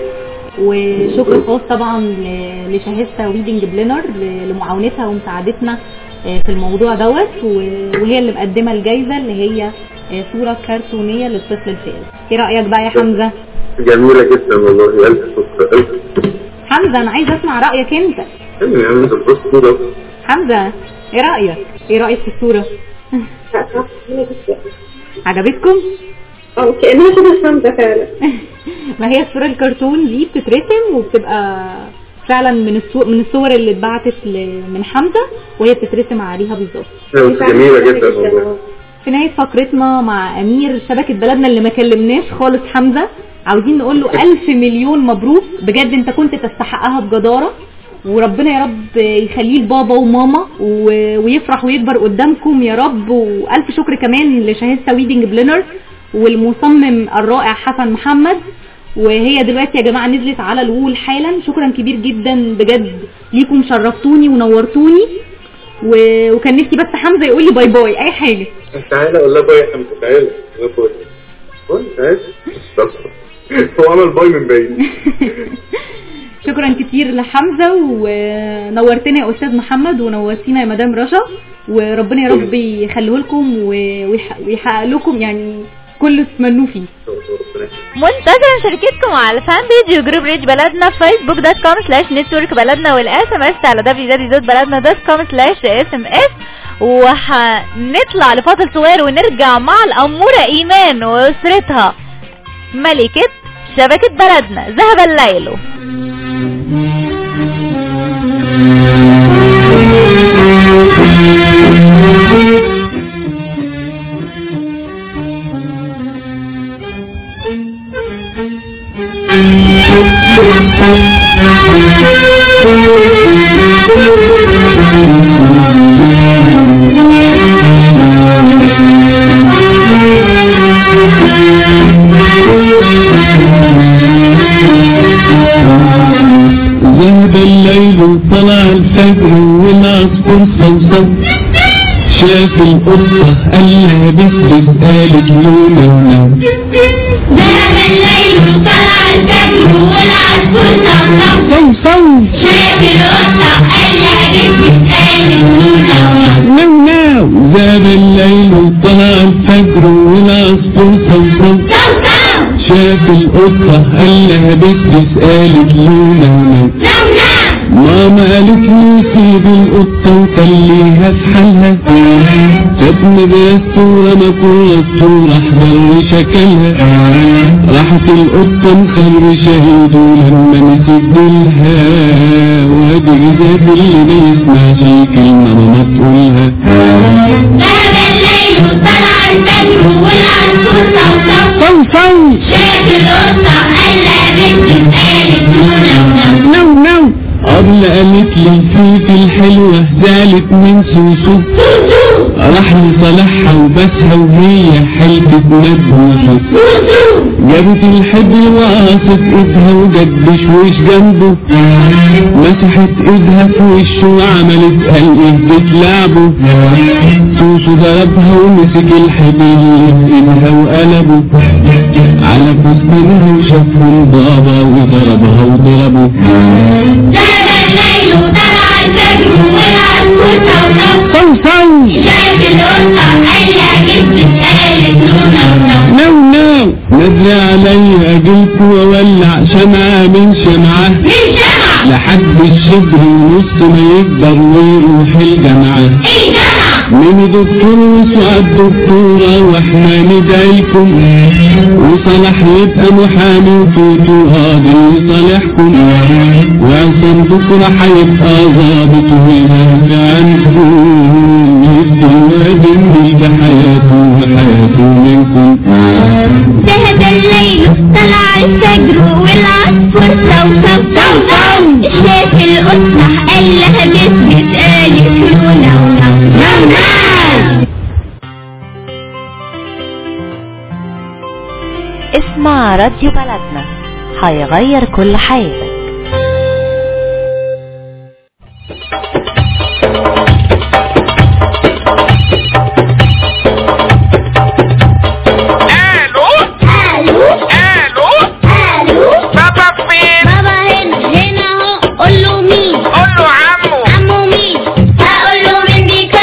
وشكر خاص طبعا ل- لشاهستة ويدنج بلينر ل- لمعاونتها ومساعدتنا آه، في الموضوع دوت و- وهي اللي مقدمه الجايزه اللي هي آه، صوره كرتونيه للطفل الفائز ايه رايك بقى يا حمزه جميلة جدا والله ألف شكر ألف شكر. حمزه انا عايزه اسمع رايك انت حلو يا عم ده بص كده حمزه ايه رايك ايه رايك في الصوره عجبتكم اه كأنها شبه حمزة فعلا ما هي الصورة الكرتون دي بتترسم وبتبقى فعلا من الصور من الصور اللي اتبعتت ل- من حمزة وهي بتترسم عليها بالظبط جميلة جدا والله في نهاية فقرتنا مع أمير شبكة بلدنا اللي ما كلمناش خالص حمزة عاوزين نقول له ألف مليون مبروك بجد أنت كنت تستحقها بجدارة وربنا يا رب يخليه لبابا وماما و- ويفرح ويكبر قدامكم يا رب وألف شكر كمان لشهادة ويدنج بلينر والمصمم الرائع حسن محمد وهي دلوقتي يا جماعة نزلت على الوول حالا شكرا كبير جدا بجد ليكم شرفتوني ونورتوني و... وكان نفسي بس حمزة يقول لي باي باي أي حاجة تعالى قول لها باي يا حمزة تعالى قول لها باي باي تعالى هو عمل باي من بعيد شكرا كتير لحمزة ونورتنا يا أستاذ محمد ونورتينا يا مدام رشا وربنا يا رب يخليه لكم و- ويح- ويحقق لكم يعني كل اللي تتمنوه فيه منتظر مشاركتكم على الفان بيج وجروب ريج بلدنا في فيسبوك دوت كوم سلاش نتورك بلدنا والاس ام اس على www.بلدنا.com سلاش اس ام اس وهنطلع لفاصل صغير ونرجع مع الأمورة إيمان وأسرتها ملكة شبكة بلدنا ذهب الليل ذهب الليل وطلع الفجر والعصفور صوصو شاف القطة قالها بس قالت له لو ذهب الليل وطلع الفجر والعصفور صوصو صوصو شاف القطة قالها بنت قالت له نو نو ذهب الليل وطلع الفجر والعصفور صوصو صوصو شاف القطة قالها بس قالت له لو لو ماما قالت لي سيب القطة وخليها في حالها جابني بالصورة ما كل الصورة احمر شكلها راحت القطة مخربشة ايده لما مسك ديلها وادي ذات اللي ما يسمعش كلمة ماما تقولها ذهب الليل وطلع الفجر والعصفور صوصو صو شاف القطة قالها بنت قالت له نو نو قبل قالت لي الفيف الحلوة زعلت من سوسو راح لصالحها وبسها وهي حلفت ندمها جابت الحبل وقصت ايدها وجت بشويش جنبه مسحت ايدها في وشه وعملت قلقه بتلعبه سوسو ضربها ومسك الحبل اللي في ايدها وقلبه على فستانها وشافهم بابا وضربها وضربه ذهب الليل وطلع الفجر والعصفور صوصو صو صو شاف القطة قالها بنت قالت له نو نو نزل عليا اجيلكوا واولع شمعة من شمعة من شمع لحد الشبر ونص ما يكبر ويروح الجامعة الجمع من دكتور وسعاد دكتورة واحنا ندعيكم وصلاح يبقى محامي وتوتو قاضي يصالحكم وعصام بكرة هيبقى ظابط ويدافع عنكم يدي وادم بحياته وحياته منكم ذهب الليل طلع الفجر والعصفور صوصو صوصو شاف القطة قال لها بسمة قالت له نو نو نو نو اسمع راديو بلدنا هيغير كل حياتك الو الو الو الو بابا فين بابا هنا هنا اهو قول له مين قول له عمو عمو مين هقول له من دي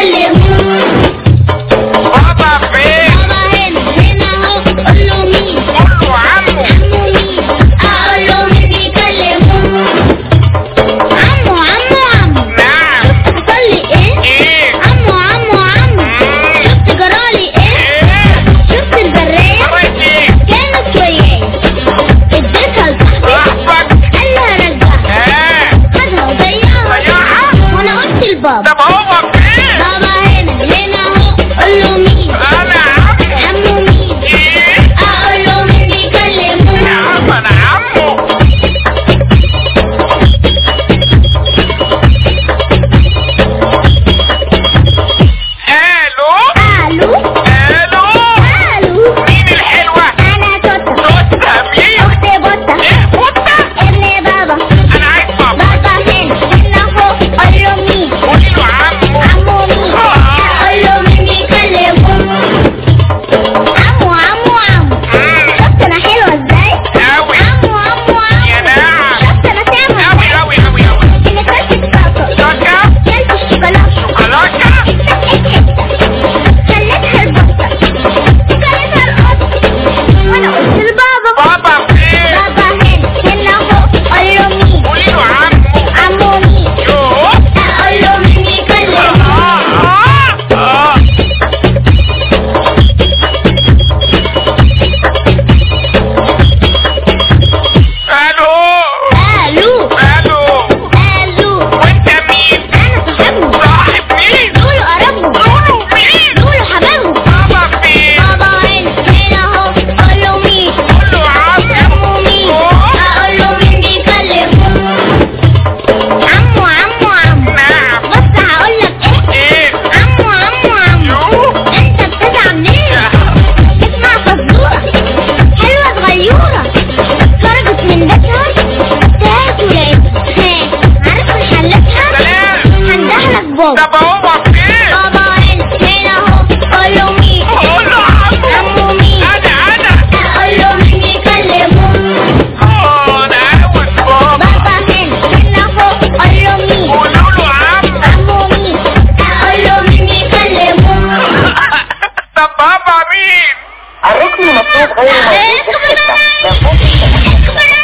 الركن المطلوب غير موجود في الخدمة من فضلك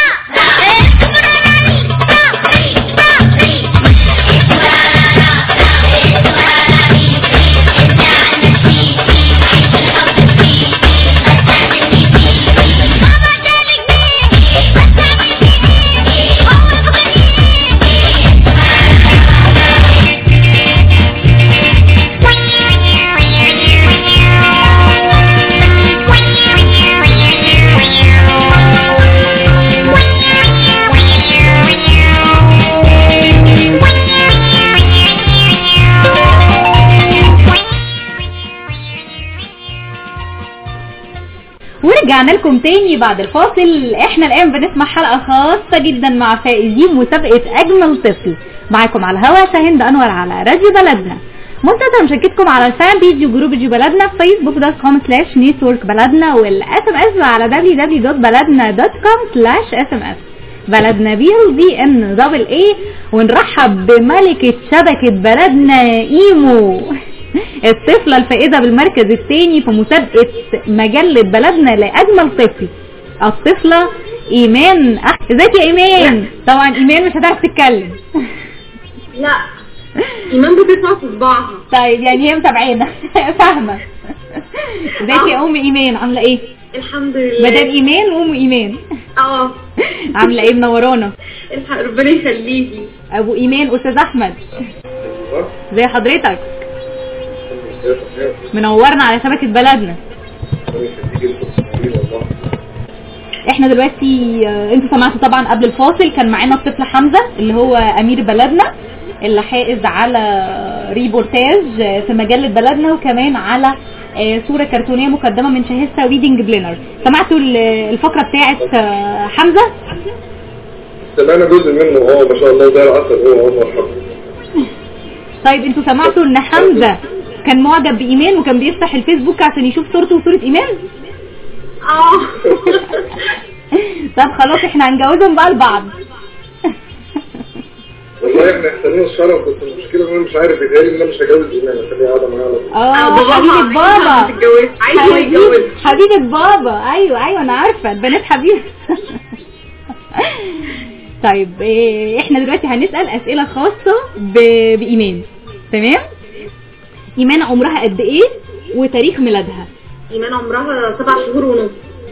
ورجعنا لكم تاني بعد الفاصل احنا الان بنسمع حلقة خاصة جدا مع فائزين مسابقة اجمل طفل معاكم على الهوا شاهند انور على راديو بلدنا منتظر مشاركتكم على الفان بيج وجروب راديو بلدنا في فيسبوك دوت كوم سلاش نيتورك بلدنا والاس ام اس على www.بلدنا.com سلاش اس ام اس بلدنا بي بي ان دبل اي ونرحب بملكة شبكة بلدنا ايمو الطفلة الفائزة بالمركز الثاني في مسابقة مجلة بلدنا لأجمل طفل الطفلة إيمان أح... ازيك يا إيمان طبعا إيمان مش هتعرف تتكلم لا ايمان بتسمع في صباعها طيب يعني هي متابعانا فاهمة ازيك يا أم إيمان عاملة إيه؟ الحمد لله مدام إيمان وأم إيمان اه عاملة إيه منورانا الحق ربنا يخليكي أبو إيمان أستاذ أحمد زي حضرتك منورنا على شبكة بلدنا احنا دلوقتي آه، انتوا سمعتوا طبعا قبل الفاصل كان معانا الطفل حمزة اللي هو امير بلدنا اللي حائز على ريبورتاج آه، في مجلة بلدنا وكمان على آه، صورة كرتونية مقدمة من شاهستة ويدنج بلينر سمعتوا ال- الفقرة بتاعت آه، حمزة سمعنا جزء منه اه ما شاء الله زي العسل هو عمر حق طيب انتوا سمعتوا ان حمزة كان معجب بإيمان وكان بيفتح الفيسبوك عشان يشوف صورته وصورة إيمان اه طب خلاص احنا هنجوزهم بقى لبعض والله احنا احسنين الشرف بس المشكلة ان انا مش عارف يتهيألي ان انا مش هجوز ايمان عشان هي قاعدة معايا على طول. اه باباها حبيبة عايزها بابا تتجوز عايز هو حبيبة يتجوز حبيبة بابا ايوه ايوه انا عارفة البنات حبيبة طيب إيه، احنا دلوقتي هنسأل اسئلة خاصة ب- بإيمان تمام إيمان عمرها قد ايه وتاريخ ميلادها ايمان عمرها سبع شهور ونص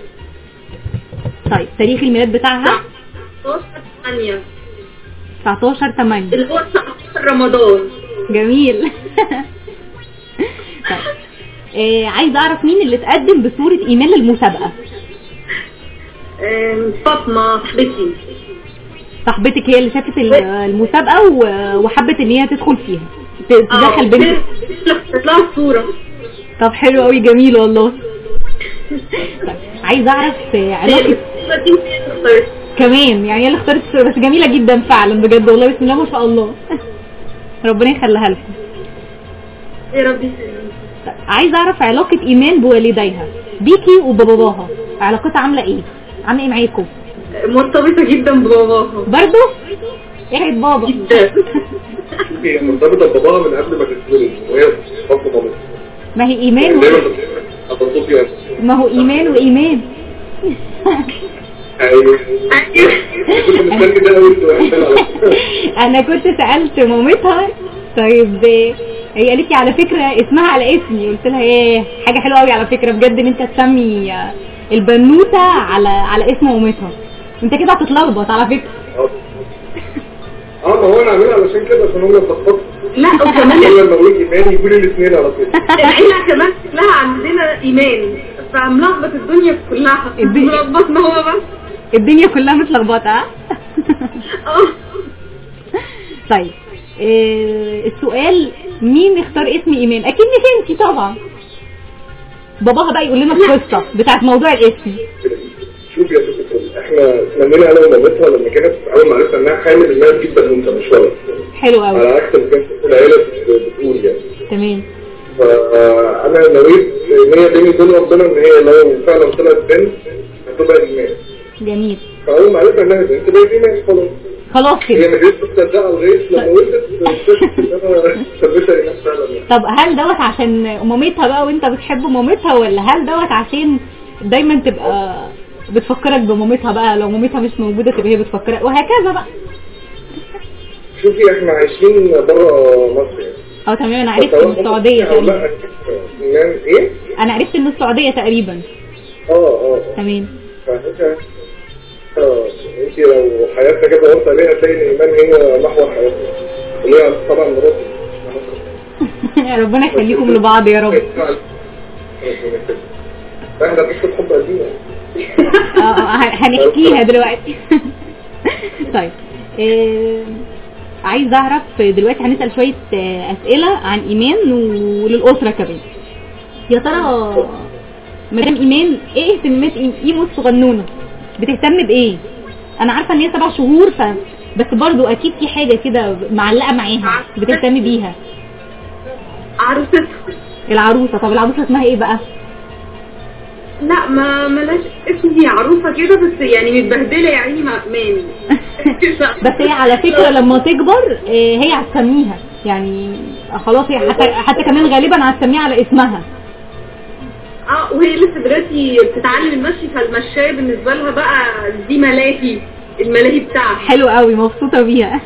طيب تاريخ الميلاد بتاعها 16 ثانية 19 8 اللي هو 19 رمضان جميل طيب إيه عايزه اعرف مين اللي اتقدم بصوره ايمان للمسابقه آم، فاطمة صاحبتي صاحبتك هي اللي شافت ال- المسابقه و- وحبت ان هي تدخل فيها ت- تدخل بنتك تطلع الصورة طب حلو قوي جميل والله طيب عايزه اعرف آه، علاقه كمان يعني هي اللي اختارت بس جميله جدا فعلا بجد والله بسم الله ما شاء الله ربنا يخليها لكم يا ربي طيب، عايزه اعرف علاقه ايمان بوالديها بيكي وبباباها علاقتها عامله ايه عامله ايه معاكم مرتبطة جدا بباباها برضو ايه بابا جدا هي مرتبطة بباباها من قبل ما تتولد وهي خط مامتها ما هي ايمان يعني و... دايما هتطلب فيها ما هو ايمان وايمان ايوه كنت مستني ده اول سؤال على فكرة. انا كنت سالت مامتها طيب آه، هي قالت لي على فكره اسمها على اسمي قلت لها ايه حاجه حلوه قوي على فكره بجد ان انت تسمي آه، البنوته على على اسم مامتها انت كده هتتلخبط على فكره اه ما هو انا عاملها علشان كده عشان هم يتلخبطوا لا وكمان كل لما اقول ايمان يقولوا الاثنين على طول العيلة كمان لها عندنا ايمان فملخبط الدنيا كلها الدنيا- ملخبطنا هو بس الدنيا كلها متلخبطه ها؟ اه طيب آه، السؤال مين اختار اسم ايمان اكيد مش انتي طبعا باباها بقى يقول لنا القصه بتاعت موضوع الاسم شوف يا ست الكل احنا تمنينا انا ومامتها لما كانت اول ما عرفنا انها حامل انها تجيب بنوته مش ولد حلو قوي على عكس اللي كانت كل العيله بتقول يعني تمام فانا نويت ان هي بيني وبين ربنا ان هي لو فعلا طلعت بنت هتبقى ايمان جميل فاول ما عرفنا انها بنت بقت ايمان خلاص خلاص هي كده ما كانتش مصدقه لغايه لما ولدت اكتشفت ان انا ثبتها ايمان فعلا يعني. طب هل دوت عشان مامتها بقى وانت بتحب مامتها ولا هل دوت عشان دايما تبقى بتفكرك بمامتها بقى لو مامتها مش موجودة تبقى هي بتفكرك وهكذا بقى شوفي احنا عايشين بره مصر يعني اه تمام انا عرفت ان السعودية أو لا تقريبا ايمان ايه؟ انا عرفت ان السعودية تقريبا اه اه تمام فهيك اه انت لو حياتنا كده قلت عليها هتلاقي ان ايمان هي محور حياتنا اللي هي طبعا مراتي ربنا يخليكم لبعض يا رب احنا قصه حب قديمه اه آه، هنحكيها دلوقتي طيب آه، عايز اعرف دلوقتي هنسال شويه آه، اسئله عن ايمان وللاسره كمان يا ترى مدام ايمان ايه اهتمامات إي- ايمو الصغنونه بتهتم بايه انا عارفه ان هي سبع شهور ف بس برضو اكيد في حاجه كده معلقه معاها بتهتم بيها عروستها العروسه طب العروسه اسمها ايه بقى لا ما ملاش اسم هي عروسه كده بس يعني متبهدله يعني ما مان بس هي على فكرة لما تكبر آه، هي هتسميها يعني خلاص هي حتى, حتى كمان غالبا هتسميها على اسمها اه وهي لسه دلوقتي بتتعلم المشي فالمشاية بالنسبه لها بقى دي ملاهي الملاهي بتاعها حلو قوي مبسوطة بيها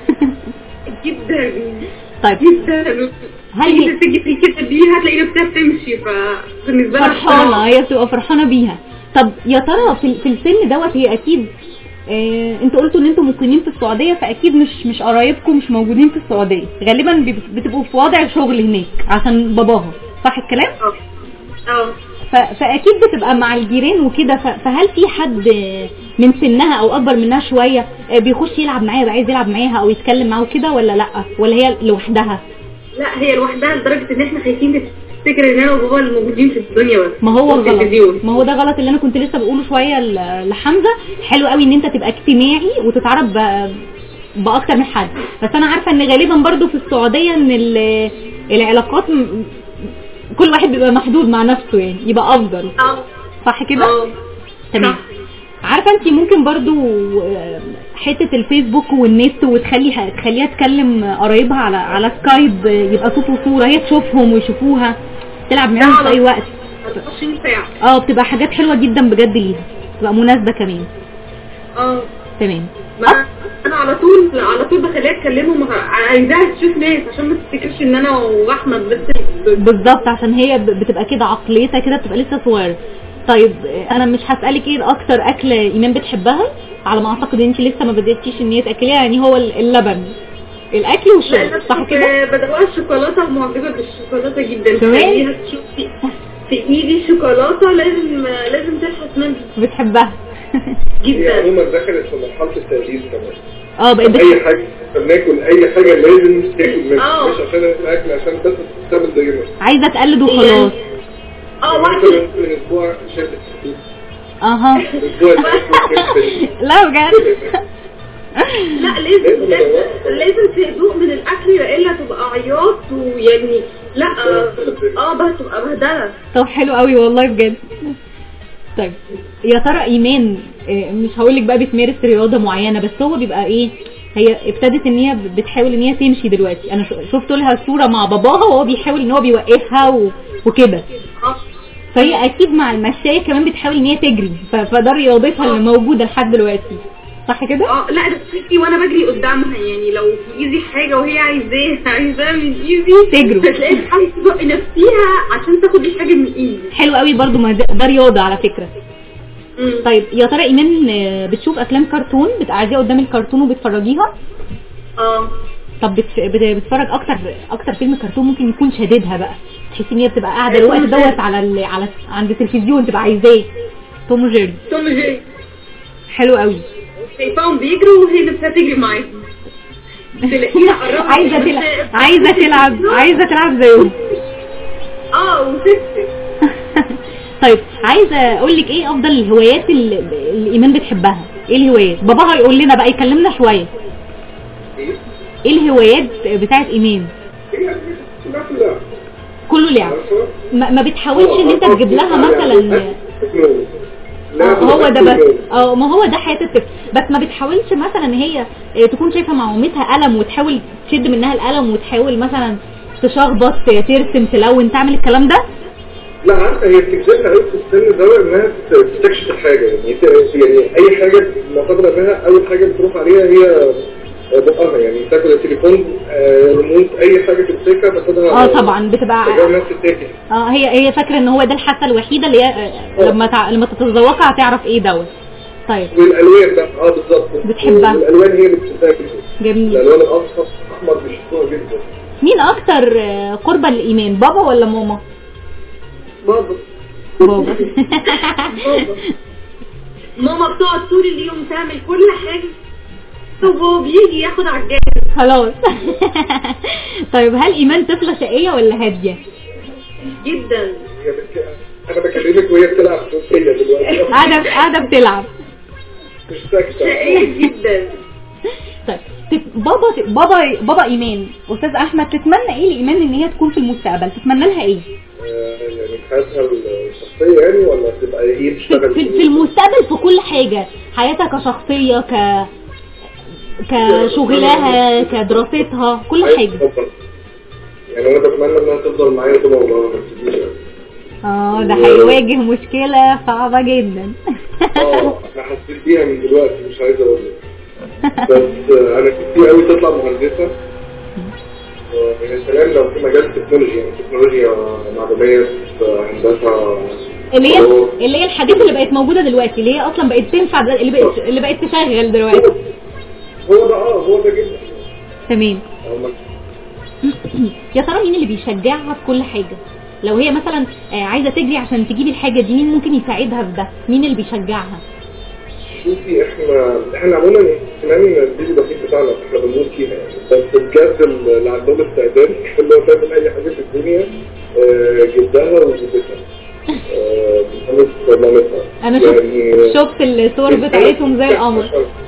جدا طيب جدا هل تيجي هي تيجي في كده بيها تلاقي نفسها بتمشي فبالنسبه لها فرحانة هي بتبقى فرحانة بيها طب يا ترى في, في السن دوت هي اكيد آه انتوا قلتوا ان انتوا مقيمين في السعودية فاكيد مش مش قرايبكم مش موجودين في السعودية غالبا بيب- بتبقوا في وضع شغل هناك عشان باباها صح الكلام؟ اه اه ف- فاكيد بتبقى مع الجيران وكده ف- فهل في حد من سنها او اكبر منها شويه بيخش يلعب معاها يبقى عايز يلعب معاها او يتكلم معاها وكده ولا لا ولا هي لوحدها لا هي لوحدها لدرجه ان احنا خايفين تفتكر ان انا وبابا اللي موجودين في الدنيا بس ما هو في غلط التلفزيون. ما هو ده غلط اللي انا كنت لسه بقوله شويه ل- لحمزه حلو قوي ان انت تبقى اجتماعي وتتعرف ب- باكتر من حد بس انا عارفه ان غالبا برضو في السعوديه ان ال- العلاقات م- كل واحد بيبقى محدود مع نفسه يعني يبقى افضل اه صح كده اه تمام عارفه انت ممكن برضو آه، حته الفيسبوك والنت وتخلي تخليها تكلم قرايبها على على سكايب آه، يبقى صوت وصوره هي تشوفهم ويشوفوها تلعب معاهم في اي وقت 24 ساعه اه بتبقى حاجات حلوه جدا بجد ليها تبقى مناسبه كمان اه تمام ما انا على طول على طول بخليها تكلمهم عايزاها تشوف ناس عشان ما تفتكرش ان انا واحمد بس بالظبط عشان هي ب- بتبقى كده عقليتها كده بتبقى لسه صغيره طيب آه، انا مش هسالك ايه اكتر اكله ايمان بتحبها على ما اعتقد انت لسه ما بداتيش ان هي تاكليها يعني هو ال- اللبن الاكل لا والشرب انا صح كده بدوقها الشوكولاته ومعجبه بالشوكولاته جدا كمان؟ خليها تشوف في, في ايدي شوكولاته لازم لازم تلحس منها بتحبها هي جدا عموما دخلت في مرحله التأليف كمان اه بقت اي بت- حاجه بناكل اي حاجه لازم تاكل منها اه. مش عشان الاكل عشان بس تعمل زينا عايزه تقلد وخلاص اه واحد مثلا من اسبوع شافت الخطوط اها الاسبوع اللي لا بجد لا لازم لازم, لازم تدوق من الاكل والا تبقى عياط ويعني لا اه بس تبقى بهدله طب حلو قوي والله بجد طيب يا ترى ايمان آه، مش هقول لك بقى بتمارس رياضه معينه بس هو بيبقى ايه هي ابتدت ان هي بتحاول ان هي تمشي دلوقتي انا شو- شفت لها صوره مع باباها وهو بيحاول ان هو بيوقفها و... وكده اه فهي اكيد مع المشاية كمان بتحاول ان هي تجري ف... فده رياضتها اللي موجوده لحد دلوقتي صح كده اه لا ده بتحسي وانا بجري قدامها يعني لو في ايدي حاجه وهي عايزاه عايزاها من ايدي تجروا. فتلاقيها بتحاول تزق نفسيها عشان تاخد الحاجه من ايدي حلو قوي برضو ما ده, ده رياضه على فكره مم. طيب يا ترى ايمان آه، بتشوف افلام كرتون بتقعديها قدام الكرتون وبتفرجيها اه طب بت- بت- بتتفرج اكتر اكتر فيلم كرتون ممكن يكون شديدها بقى تحسي ان هي بتبقى قاعده الوقت دوت على ال... على عند التلفزيون تبقى عايزاه توم وجيري توم جاي حلو قوي شايفاهم بيجروا وهي نفسها تجري معاهم تلاقيها قربت عايزه بس- تلعب عايزه تلعب عايزه تلعب زيهم اه وست طيب عايزه اقول لك ايه افضل الهوايات اللي اللي ايمان بتحبها ايه الهوايات باباها يقول لنا بقى يكلمنا شويه ايه؟ ايه الهوايات بتاعت ايمان هي كلها كلها كله لعب عارفة؟ ما, ما بتحاولش ان انت آه، تجيب لها يعني مثلا تكنولوجي. لا، آه، هو ده كل بس يوم. اه ما هو ده حياه الطفل بس ما بتحاولش مثلا ان هي آه، تكون شايفه مع مامتها قلم وتحاول تشد منها القلم وتحاول مثلا تشخبط ترسم تلون تعمل الكلام ده لا عارفه هي بتجذبها قوي في السن ده انها تستكشف الحاجه يعني ت- يعني اي حاجه معتقده انها اول حاجه بتروح عليها هي بقها يعني تاخد التليفون آه، ريموت اي حاجه تمسكها تاخدها اه طبعا بتبقى ترجع نفس التاكل اه هي هي فاكره ان هو ده الحاسه الوحيده اللي هي آه، لما تع... لما تتذوقها هتعرف ايه دوت طيب والالوان ده اه بالظبط بتحبها. والالوان هي اللي بتحبها جدا جميل الالوان الاصفر الاحمر بيشوفوها جدا مين اكتر آه، قربة للايمان بابا ولا ماما بابا بابا ماما بتقعد طول اليوم تعمل كل حاجة طب هو بيجي ياخد على الجاهز خلاص طيب هل ايمان طفله شقيه ولا هاديه جدا هي بت... انا بكلمك وهي بتلعب فيا دلوقتي قاعده قاعده بتلعب مش ساكته شقية جدا طيب تت- بابا بابا بابا ايمان استاذ احمد تتمنى ايه لايمان ان هي تكون في المستقبل تتمنى لها ايه آه، يعني حياتها الشخصيه يعني ولا تبقى هي في, بتشتغل في, في المستقبل في كل حاجه حياتها كشخصيه ك كشغلها كدراستها كل حاجه طبعاً. يعني انا بتمنى انها تفضل معايا طول عمرها ما تسيبنيش اه ده هيواجه مشكله صعبه جدا اه انا حسيت بيها من دلوقتي مش عايز اقول لك بس آه، انا كتير قوي تطلع مهندسه آه، يا سلام لو في مجال تكنولوجيا يعني تكنولوجيا معلومات آه، هندسه اللي هي آه، اللي هي الحاجات اللي بقت موجوده دلوقتي اللي هي اصلا بقت تنفع دل- اللي بقت اللي بقت تشغل دلوقتي هو ده اه هو ده جدا تمام هم يا ترى مين اللي بيشجعها في كل حاجه لو هي مثلا آه، عايزه تجري عشان تجيب الحاجه دي مين ممكن يساعدها في ده مين اللي بيشجعها شوفي احنا احنا عموما كمان البيبي البسيط بتاعنا احنا بنموت فيها يعني بس بجد اللي عندهم استعداد اللي هو تعمل اي حاجه في الدنيا آه، جدها وجدتها آه، مامت مامتها انا شفت شفت الصور بتاعتهم زي القمر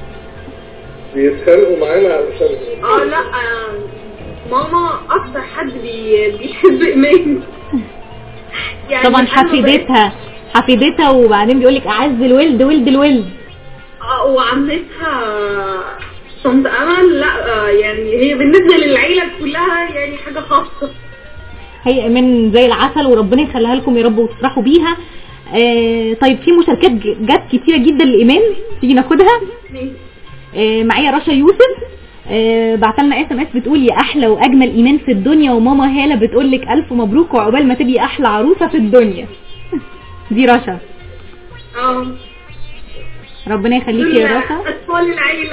بيتخانقوا معانا علشان اه لا آه، ماما اكتر حد بي... بيحب ايمان يعني طبعا أنا حفيدتها حفيدتها وبعدين بيقول لك اعز الولد ولد الولد اه وعمتها صمت امل لا آه، يعني هي بالنسبه للعيله كلها يعني حاجه خاصه هي من زي العسل وربنا يخليها لكم يا رب وتفرحوا بيها آه طيب في مشاركات ج- جت كتيره جدا لايمان تيجي ناخدها آه معايا رشا يوسف آه بعت لنا اس ام اس بتقول يا احلى واجمل ايمان في الدنيا وماما هاله بتقول لك الف مبروك وعقبال ما تبقي احلى عروسه في الدنيا دي رشا اه ربنا يخليكي يا رشا اطفال العيله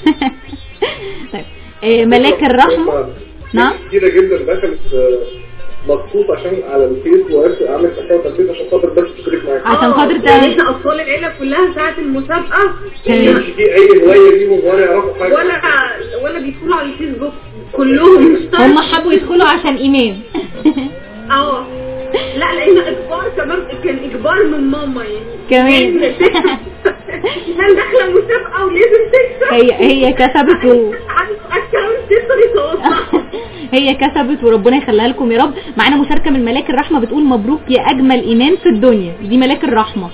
طيب آه ملاك الرحمه نعم كتيرة جدا دخلت آه، مخصوص عشان على الفيس وعرفت اعمل اكونت على الفيس عشان خاطر بس تشترك معاك عشان خاطر يعني تعمل احنا اطفال العيله كلها ساعه المسابقه ما كانش في اي هوايه ليهم ولا يعرفوا حاجه ولا ولا بيدخلوا على الفيسبوك كلهم هم حبوا يدخلوا عشان ايمان اه لا لان اجبار كمان كان اجبار من ماما يعني كمان. لأن تكسب. كمان داخله مسابقه ولازم تكسب هي هي كسبت و... عنده اكونت يقدر يتوصل هي كسبت وربنا يخليها لكم يا رب معانا مشاركه من ملاك الرحمه بتقول مبروك يا اجمل ايمان في الدنيا دي ملاك الرحمه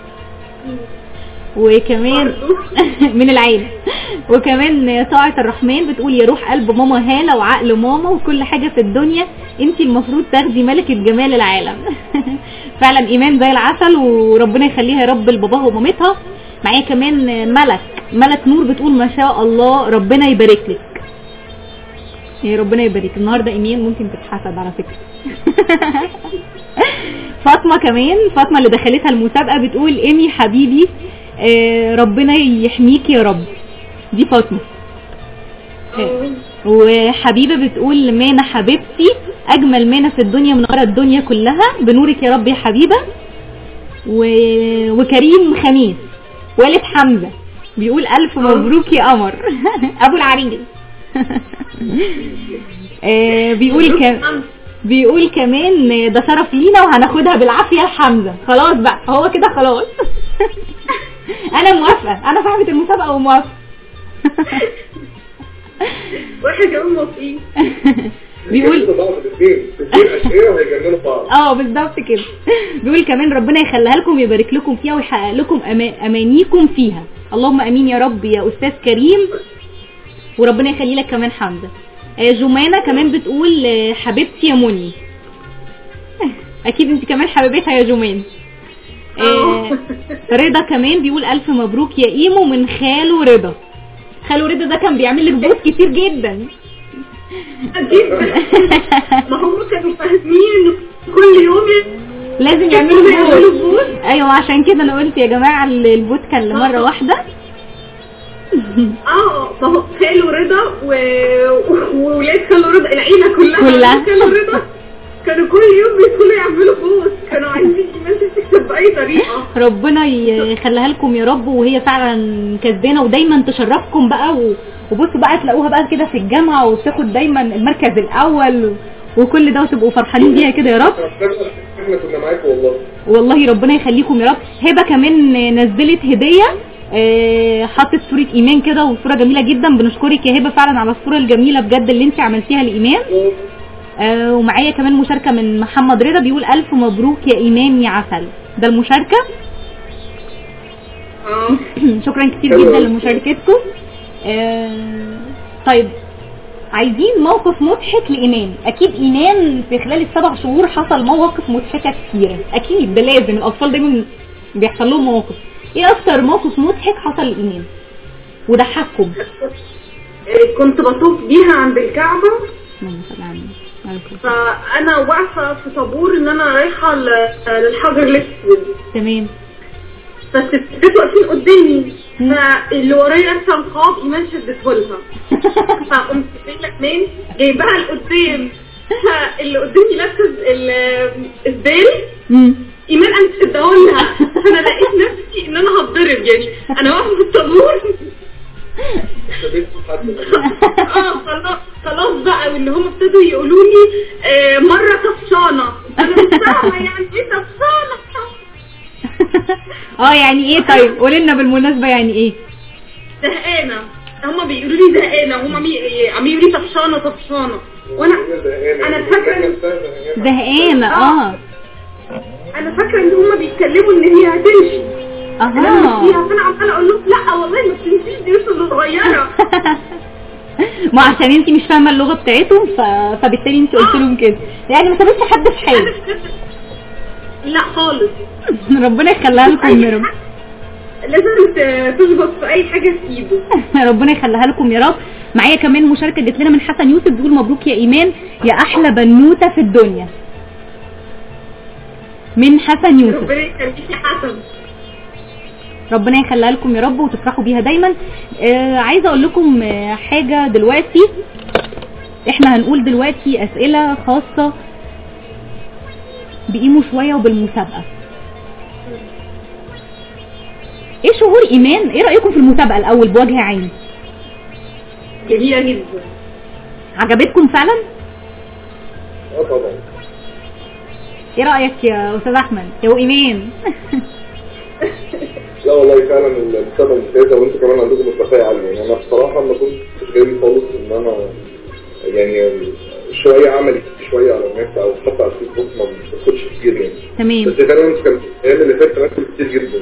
وكمان من العيله وكمان طاعة الرحمن بتقول يا روح قلب ماما هالة وعقل ماما وكل حاجة في الدنيا انت المفروض تاخدي ملكة جمال العالم فعلا ايمان زي العسل وربنا يخليها يا رب لباباها ومامتها معايا كمان ملك ملك نور بتقول ما شاء الله ربنا يبارك لك يا ربنا يبارك النهارده ايمان ممكن تتحسد على فكره فاطمه كمان فاطمه اللي دخلتها المسابقه بتقول ايمي حبيبي آه، ربنا يحميك يا رب دي فاطمه آه، وحبيبه بتقول مانا حبيبتي اجمل مانا في الدنيا منوره الدنيا كلها بنورك يا رب يا حبيبه و... وكريم خميس والد حمزه بيقول الف مبروك يا قمر ابو العريس آه، بيقول ك... بيقول كمان ده شرف لينا وهناخدها بالعافيه لحمزه خلاص بقى هو كده خلاص انا موافقه انا صاحبه المسابقه وموافقه واحنا كمان موافقين بيقول هيجننوا بعض الاثنين الاثنين اشقياء وهيجننوا بعض اه بالظبط كده بيقول كمان ربنا يخليها لكم ويبارك لكم فيها ويحقق لكم أما- امانيكم فيها اللهم امين يا رب يا استاذ كريم وربنا يخلي لك كمان حمزه آه، جمانه كمان بتقول آه، حبيبتي يا مني اكيد انت كمان حبيبتها يا جمان آه، رضا كمان بيقول الف مبروك يا ايمو من خاله رضا خاله رضا ده كان بيعمل لك بوس كتير جدا ما هم كانوا فاهمين إن كل يوم لازم يعملوا بوت ايوه عشان كده انا قلت يا جماعه ال- البوت كان لمره واحده اه ما هو خاله رضا و... وولاد خاله رضا العيله كلها كلها. خاله رضا كانوا كل يوم بيدخلوا يعملوا بوس كانوا عايزين ايمان تكسب باي طريقه ربنا يخليها لكم يا رب وهي فعلا كسبانه ودايما تشرفكم بقى و- وبصوا بقى تلاقوها بقى كده في الجامعه وبتاخد دايما المركز الاول وكل ده وتبقوا فرحانين بيها كده يا رب احنا كنا معاكم والله والله ربنا يخليكم يا رب هبه كمان نزلت هديه آه، حطت صورة ايمان كده وصورة جميلة جدا بنشكرك يا هبة فعلا على الصورة الجميلة بجد اللي انت عملتيها لايمان آه، ومعايا كمان مشاركة من محمد رضا بيقول الف مبروك يا ايمان يا عسل ده المشاركة اه شكرا كتير جدا لمشاركتكم آه، طيب عايزين موقف مضحك لإيمان أكيد إيمان في خلال السبع شهور حصل مواقف مضحكة كتيرة أكيد ده لازم الأطفال دايما بيحصل لهم مواقف إيه أكتر موقف مضحك حصل لإيمان وضحككم إيه، كنت بطوف بيها عند الكعبه اللهم صل على النبي. عليه الصلاة فانا واقفه في طابور ان انا رايحه ل- للحجر الاسود تمام فالستات واقفين قدامي فاللي ورايا لابسه نقاب ايمان شدته لها فقمت جايبه كمان جايباها لقدام فاللي قدامي لابسه ال- الزال مم. ايمان انا شدها لها فانا لقيت نفسي ان انا هتضرب يعني انا واقفه في الطابور اه خلاص خلاص بقى واللي هم ابتدوا يقولوا لي آه مره طفشانه انا مش فاهمه يعني ايه طفشانه اه يعني ايه طيب قولي لنا بالمناسبة يعني ايه زهقانه هما بيقولوا لي زهقانه هما مي- عم يقولوا لي طفشانه طفشانه وانا انا فاكره زهقانة اه انا فاكره ان هما بيتكلموا ان هي هتمشي انا اها مشيها فانا عماله اقول لهم لا والله ما تمشيش دي لسه صغيره ما عشان انت مش فاهمه اللغه بتاعتهم ف... فبالتالي انت قلت لهم كده يعني ما سابتش حد في حاله لا خالص ربنا يخليها لكم يا رب لازم ت- تظبط في اي حاجه في ايده ربنا يخليها لكم يا رب معايا كمان مشاركه جت لنا من حسن يوسف بيقول مبروك يا ايمان يا احلى بنوته في الدنيا من حسن يوسف ربنا يخليك يا حسن ربنا يخليها لكم يا رب وتفرحوا بيها دايما آه عايزه اقول لكم آه حاجه دلوقتي احنا هنقول دلوقتي اسئله خاصه بقيمه شويه وبالمسابقه ايه شعور ايمان ايه رايكم في المسابقه الاول بوجه عام جميله جدا عجبتكم فعلا اه طبعا ايه رايك يا استاذ احمد يا ايمان لا والله فعلا المسابقه ممتازه وانتوا كمان عندكم الكفاءه عاليه يعني انا بصراحه ما كنتش جاي خالص ان انا يعني شويه عملي شويه على النت او حتى على الفيسبوك ما بتاخدش كتير يعني تمام بس فعلا كان الايام اللي فاتت ركز كتير جدا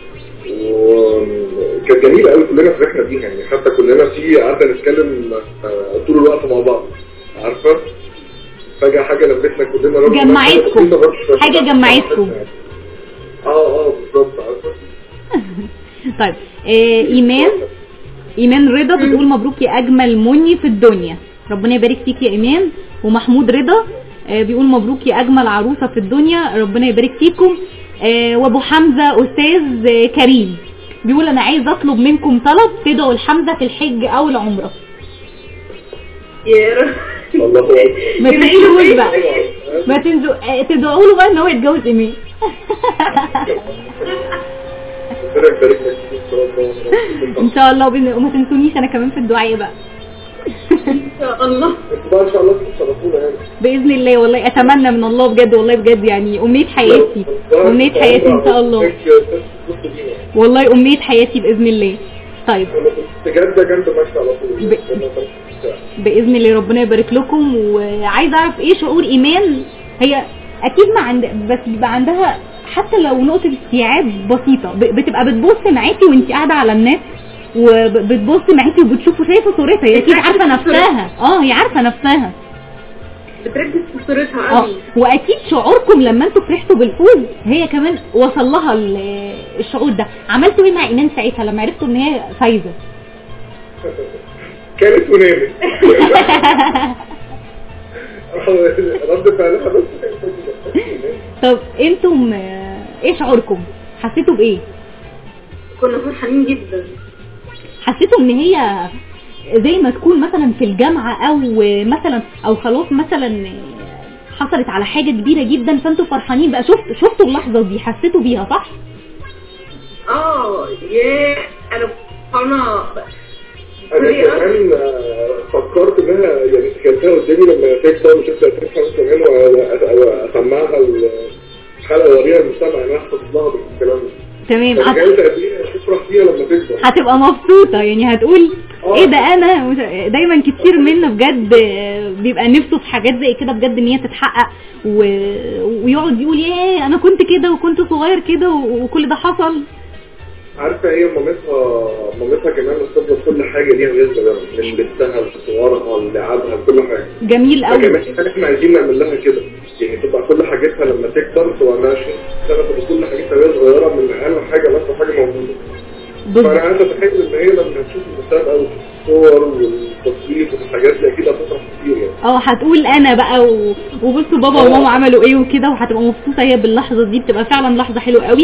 وكانت جميله قوي كلنا فرحنا بيها يعني حتى كلنا في قعدنا نتكلم آه، طول الوقت مع بعض عارفه فجاه حاجه لمتنا كلنا رغم إنها جمعتكم. بسيطة بس- حاجة جمعتكم. اه اه بالظبط عارفه طيب آه ايمان ايمان رضا بتقول مبروك يا اجمل مني في الدنيا ربنا يبارك فيك يا ايمان ومحمود رضا آه بيقول مبروك يا اجمل عروسه في الدنيا ربنا يبارك فيكم آه وابو حمزه استاذ آه كريم بيقول انا عايز اطلب منكم طلب تدعوا لحمزه في الحج او العمره يا رب الله اكبر ما تنسوش بقى ما تنسوا آه، تدعوا له بقى ان هو يتجوز ايمان ربنا يبارك لك ان شاء الله ان شاء الله وبإذن- وما تنسونيش انا كمان في الدعاء بقى ان شاء الله انتوا بقى ان شاء الله تشرفونا يعني باذن الله والله اتمنى من الله بجد والله بجد يعني امنيه حياتي امنيه حياتي ان شاء الله والله امنيه حياتي باذن الله طيب لما كنت جدة جنب ماشي على طول ب- باذن الله ربنا يبارك لكم وعايزه اعرف ايه شعور ايمان هي اكيد ما عند بس بيبقى عندها حتى لو نقطه استيعاب بسيطه ب- بتبقى بتبص معاكي وانت قاعده على النت وبتبص معاكي وبتشوف وشايفه صورتها هي اكيد عارفه نفسها اه هي عارفه نفسها بتركز في صورتها اه قوي واكيد شعوركم لما انتوا فرحتوا بالفوز هي كمان وصل لها ال- الشعور ده عملتوا ايه مع ايمان ساعتها لما عرفتوا ان هي فايزه كانت ونامت رد فعلها بس طب انتم آه، ايه شعوركم حسيتوا بايه كنا فرحانين جدا حسيتوا ان هي زي ما تكون مثلا في الجامعة او مثلا او خلاص مثلا حصلت على حاجة كبيرة جدا فانتوا فرحانين بقى شفت شفتوا اللحظة دي حسيتوا بيها صح؟ اه ياه انا فرحانة انا كمان آه، فكرت انها يعني تخيلتها قدامي لما تكسر وشفت هتفهم كمان و- واسمعها الحلقه واوريها المستمع انها احفظ لها بالكلام ده تمام فكانت هت- قد ايه هتفرح فيها لما تكبر هتبقى مبسوطة يعني هتقول ايه ده انا مش- دايما كتير منا بجد بيبقى نفسه في حاجات زي كده بجد ان هي تتحقق و... ويقعد يقول ياه انا كنت كده وكنت صغير كده و- وكل ده حصل عارفه هي مامتها مامتها كمان مستقبل كل حاجه ليها بالنسبه لها من لبسها لصورها للعبها لكل حاجه جميل قوي فكمان احنا عايزين نعمل لها كده يعني تبقى كل حاجتها لما تكبر تبقى عندها 20 سنه تبقى كل حاجتها وهي صغيره من اقل حاجه بس حاجه موجوده فانا عايز اتخيل ان هي لما تشوف المسابقه والصور والتصوير والحاجات دي اكيد هتفرح كتير يعني اه هتقول انا بقى و... وبصوا بابا وماما عملوا ايه وكده وهتبقى مبسوطه هي باللحظه دي بتبقى فعلا لحظه حلوه قوي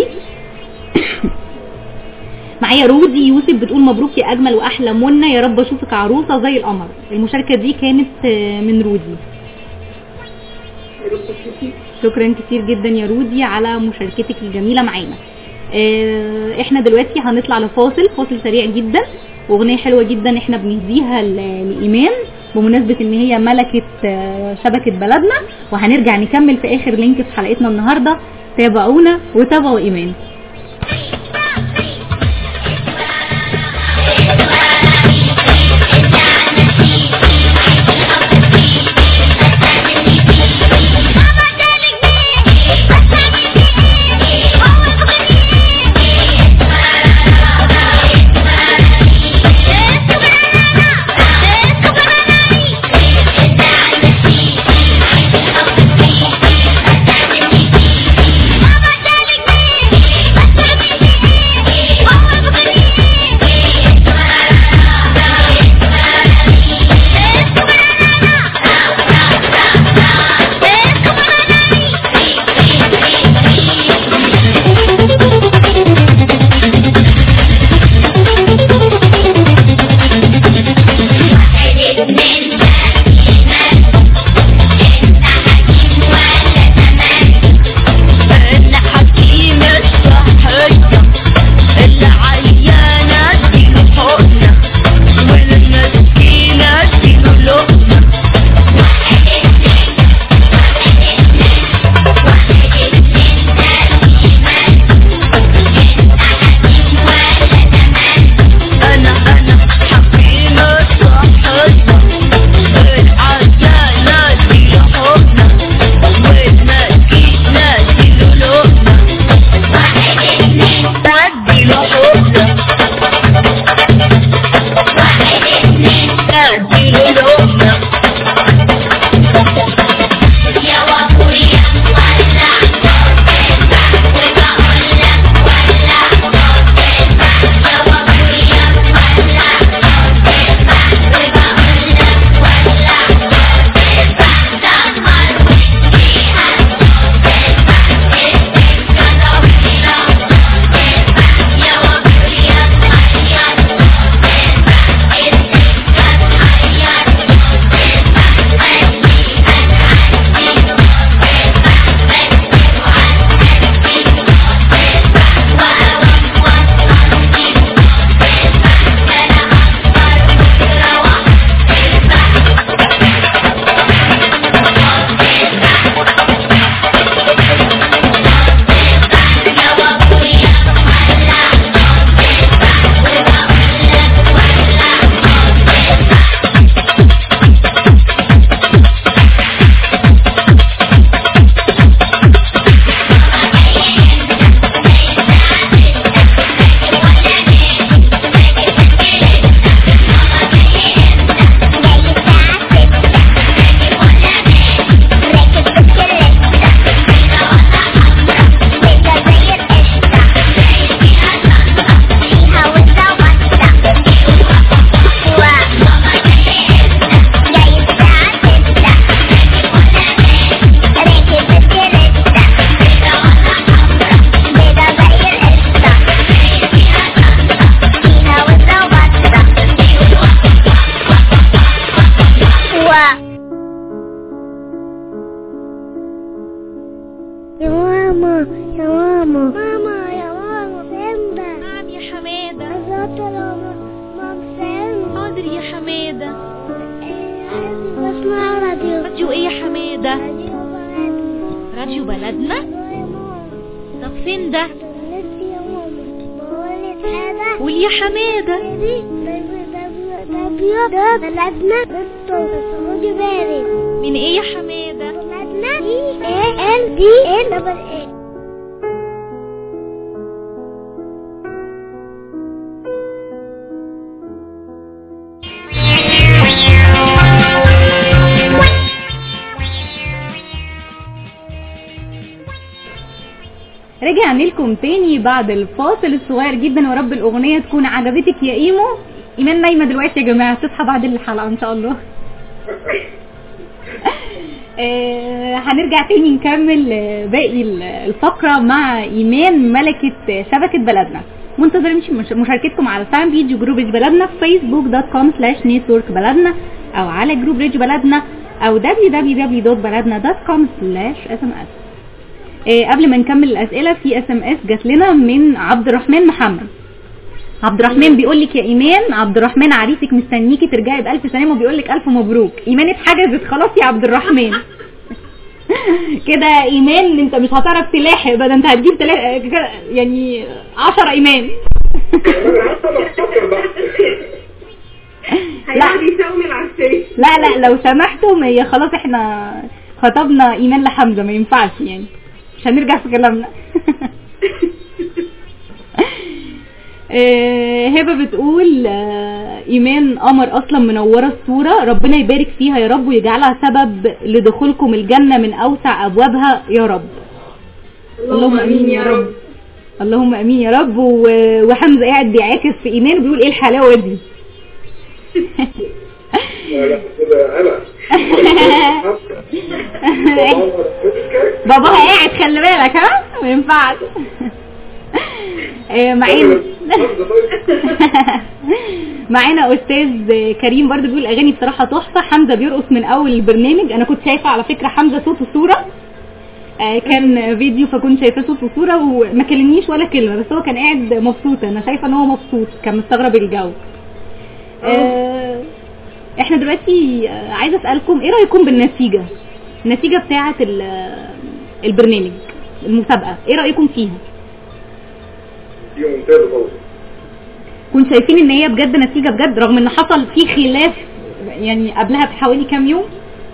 معايا رودي يوسف بتقول مبروك يا اجمل واحلى منى يا رب اشوفك عروسه زي القمر المشاركه دي كانت آه، من رودي شكرا كتير جدا يا رودي على مشاركتك الجميله معانا آه، احنا دلوقتي هنطلع لفاصل فاصل سريع جدا واغنيه حلوه جدا احنا بنهديها ل- لايمان بمناسبه ان هي ملكه آه، شبكه بلدنا وهنرجع نكمل في اخر لينك في حلقتنا النهارده تابعونا وتابعوا ايمان Thank يا ماما ماما يا ماما فين ده نعم يا حمادة عايزة ماما ماما فين حاضر يا حمادة بسمع راديو راديو ايه يا حمادة راديو بلد راديو بلدنا يا ماما طب فين ده لسه يا ماما بقولك حاجة قول يا حمادة ده بلدنا بنتو خدي بالك من ايه يا حمادة بلدنا دي ايه ال دي ال دبل ايه رجعنا لكم تاني بعد الفاصل الصغير جدا ورب الاغنيه تكون عجبتك يا ايمو ايمان نايمه دلوقتي يا جماعه تصحى بعد الحلقه ان شاء الله آه، هنرجع تاني نكمل آه، باقي ال- الفقرة مع إيمان ملكة آه، شبكة بلدنا منتظرين مش- مش- مشاركتكم على الفان بيج جروب ريج بلدنا في فيسبوك دوت كوم سلاش نيتورك بلدنا أو على جروب ريج بلدنا أو www.بلدنا.com سلاش اس ام اس قبل ما نكمل الأسئلة في اس ام اس جات لنا من عبد الرحمن محمد عبد الرحمن بيقول لك يا ايمان عبد الرحمن عريسك مستنيكي ترجعي بالف سلامه وبيقول لك الف مبروك ايمان اتحجزت خلاص يا عبد الرحمن كده ايمان انت مش هتعرف تلاحق بقى ده انت هتجيب تلا... كده يعني 10 ايمان هيقعد يساوي العشاء لا لا لو سمحتم هي خلاص احنا خطبنا ايمان لحمزه ما ينفعش يعني مش هنرجع في كلامنا آه، هبه بتقول آه، ايمان قمر اصلا منوره الصوره ربنا يبارك فيها يا رب ويجعلها سبب لدخولكم الجنه من اوسع ابوابها يا رب اللهم امين يا رب اللهم امين يا رب و- وحمزه قاعد بيعاكس في ايمان وبيقول ايه الحلاوه دي لا لا كده انا باباها قاعد خلي بالك ها ما ينفعش آه، معانا معانا استاذ كريم برضو بيقول اغاني بصراحه تحفه حمزه بيرقص من اول البرنامج انا كنت شايفه على فكره حمزه صوت وصوره آه، كان فيديو فكنت شايفاه صوت وصوره وما كلمنيش ولا كلمه بس هو كان قاعد مبسوط انا شايفه ان هو مبسوط كان مستغرب الجو آه، احنا دلوقتي آه، عايزه اسالكم ايه رايكم بالنتيجه النتيجه بتاعه ال- البرنامج المسابقه ايه رايكم فيها دي ممتازه طبعا كنتوا شايفين ان هي بجد نتيجه بجد رغم ان حصل في خلاف يعني قبلها بحوالي كام يوم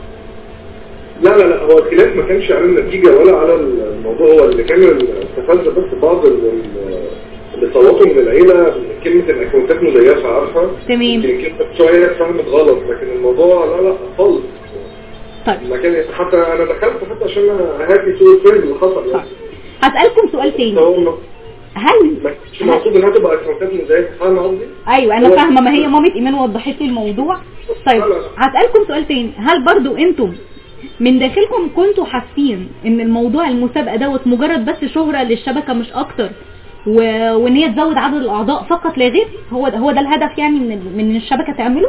لا لا لا هو الخلاف ما كانش على النتيجة ولا على الموضوع هو اللي كان استفز بس بعض ال- ال- اللي صوتوا من العيلة كلمة الاكونتات مزيفة عارفة تمام يمكن كلمة شوية فهمت غلط لكن الموضوع لا لا خالص طيب ما كان حتى انا دخلت حتى عشان اهدي سوء الفهم اللي حصل يعني هسالكم سؤال تاني هو ما هل ما كانش مقصود انها تبقى اكونتات مزيفة فاهمة قصدي؟ ايوه انا فاهمه ما هي مامة ايمان وضحت لي الموضوع طيب لا، لا، لا. هسالكم سؤال تاني هل برضو انتم من داخلكم كنتوا حاسين ان الموضوع المسابقه دوت مجرد بس شهره للشبكه مش اكتر و... وان هي تزود عدد الاعضاء فقط لا غير هو ده هو ده الهدف يعني من ال- من الشبكه تعمله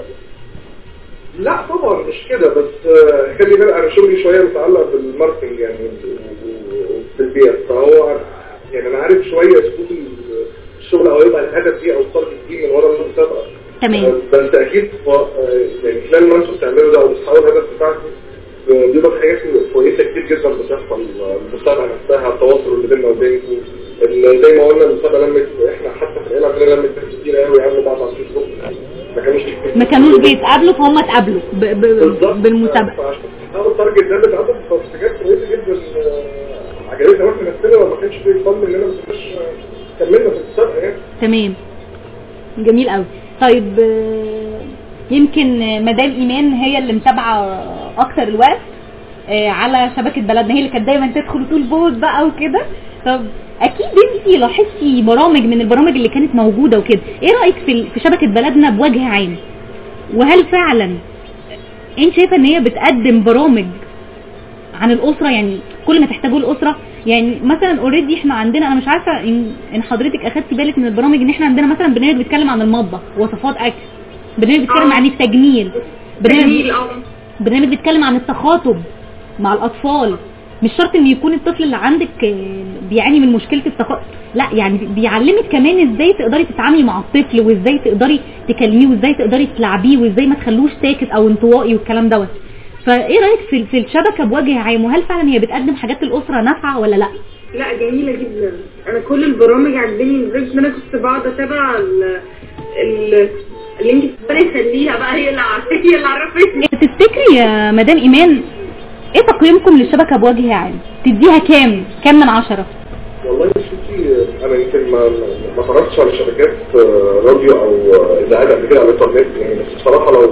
لا طبعا مش كده بس آه، خلي بالك انا شغلي شويه متعلق بالماركتنج يعني بالبيع فهو يعني انا عارف شويه اسلوب الشغل او يبقى الهدف ايه او التارجت ايه من ورا المسابقه تمام. آه، بس اكيد ف- آه، يعني خلال ما انتوا بتعملوا ده او بتحققوا الهدف بتاعكم آه، بيبقى في حاجات كويسه كتير جدا بتحصل آه، المسابقه نفسها التواصل اللي بيننا وبينكم ال- زي ما قلنا المسابقه لمت احنا حتى في العيله عندنا لمت ناس كتير قوي يعملوا بعض على الفيسبوك ما كانوش ما كانوش بيتقابلوا فهم اتقابلوا ب... ب... بالظبط بالمسابقه فعشان تحققوا التارجت ده بتاعتهم فحاجات كويسه جدا آه، عجبتنا واحنا نفسنا لو ما كانش في فن اننا ما كناش آه، كملنا في المسابقه يعني تمام جميل قوي طيب آه، يمكن آه، مدام ايمان هي اللي متابعه اكتر الوقت آه، على شبكه بلدنا هي اللي كانت دايما تدخل وتقول بوز بقى وكده طب اكيد انت لاحظتي برامج من البرامج اللي كانت موجوده وكده ايه رايك في في شبكه بلدنا بوجه عام وهل فعلا انت شايفه ان هي بتقدم برامج عن الاسره يعني كل ما تحتاجه الاسره يعني مثلا اوريدي احنا عندنا انا مش عارفه ان ان حضرتك اخدتي بالك من البرامج ان احنا عندنا مثلا برنامج بيتكلم عن المطبخ وصفات اكل برنامج بيتكلم آه. عن التجميل جميل برنامج اه برنامج بيتكلم عن التخاطب مع الاطفال مش شرط ان يكون الطفل اللي عندك آه، بيعاني من مشكله التخاطب لا يعني بي- بيعلمك كمان ازاي تقدري تتعاملي مع الطفل وازاي تقدري تكلميه وازاي تقدري تلعبيه وازاي ما تخلوش ساكت او انطوائي والكلام دوت فايه رايك في في الشبكه بوجه عام وهل فعلا هي بتقدم حاجات للاسره نافعه ولا لا لا جميلة جدا انا كل البرامج عجباني لدرجة ان انا كنت بقعد اتابع ال ال اللينك ربنا يخليها بقى هي اللي عارفة هي اللي عرفتني تفتكري يا مدام ايمان ايه تقييمكم للشبكه بوجه عام تديها كام كام من عشرة والله شوفي انا يمكن ما ما اتفرجتش على شبكات آه، راديو او آه، اذاعات قبل كده على الانترنت يعني بس بصراحه لو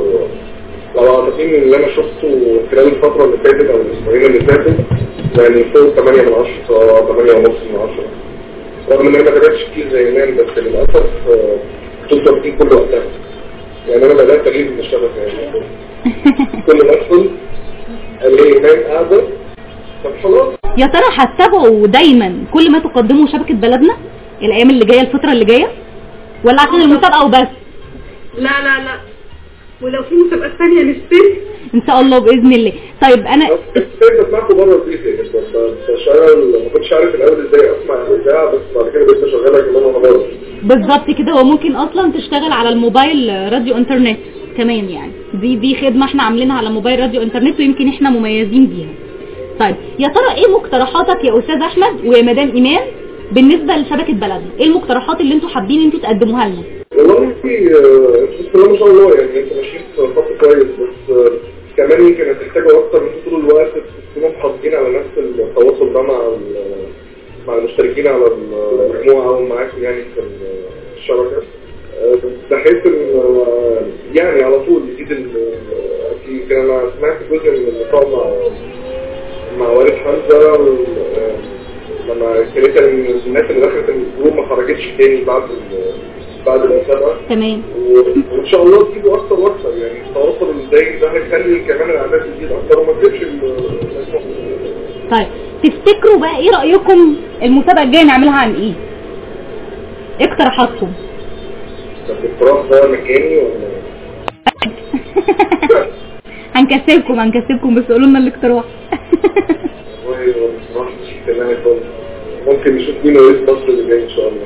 لو على التقييم اللي انا شفته خلال الفتره اللي فاتت او الاسبوعين اللي فاتوا يعني فوق 8 من 10 8 ونص من 10 رغم ان انا ما تابعتش كتير زي ايمان بس للاسف آه، كنت واخدين كل وقتها يعني انا بدات اجيب من الشبكه يعني كل ما ادخل الاقي ايمان قاعده طب خلاص يا ترى هتتابعوا دايما كل ما تقدمه شبكه بلدنا الايام اللي جايه الفتره اللي جايه ولا عشان المسابقه وبس لا لا لا ولو في مسابقات ثانية نشترك ان شاء الله باذن الله طيب انا كنت بسمعكم بره البيت يعني كنت بشتغل ما كنتش عارف الاول ازاي اسمع الاذاعه بس بعد كده بقيت بشغلها كمان وانا بره بالظبط كده وممكن اصلا تشتغل على الموبايل راديو انترنت كمان يعني دي دي خدمه احنا عاملينها على موبايل راديو انترنت ويمكن احنا مميزين بيها طيب يا ترى ايه مقترحاتك يا استاذ احمد ويا مدام ايمان بالنسبه لشبكه بلدنا ايه المقترحات اللي انتوا حابين انتوا تقدموها لنا والله في آه، بسم الله ما شاء الله يعني انتوا ماشيين في خط كويس بس آه، كمان يمكن هتحتاجوا اكتر من طول الوقت تكونوا محافظين على نفس التواصل ده مع ال- مع المشتركين على المجموعه او معاكم يعني في الشبكه آه، بحيث ان آه، يعني على طول يزيد ال- آه، يمكن انا سمعت جزء من اللقاء مع مع والد حمزه آه، لما كانت ان الناس اللي دخلت الجروب ما خرجتش تاني بعد ال- بعد المسابقه تمام و- وان شاء الله تجيبوا اكتر واكتر يعني التواصل ازاي ده هيخلي كمان الاعداد تزيد اكتر وما تجيبش ال- طيب تفتكروا بقى ايه رايكم المسابقه الجايه نعملها عن ايه ايه اقتراحاتكم طب الاقتراح ده مكاني ولا هنكسبكم هنكسبكم بس قولوا لنا الاقتراح والله هو بصراحه مش اجتماعي خالص ممكن نشوف مين رئيس مصر اللي جاي ان شاء الله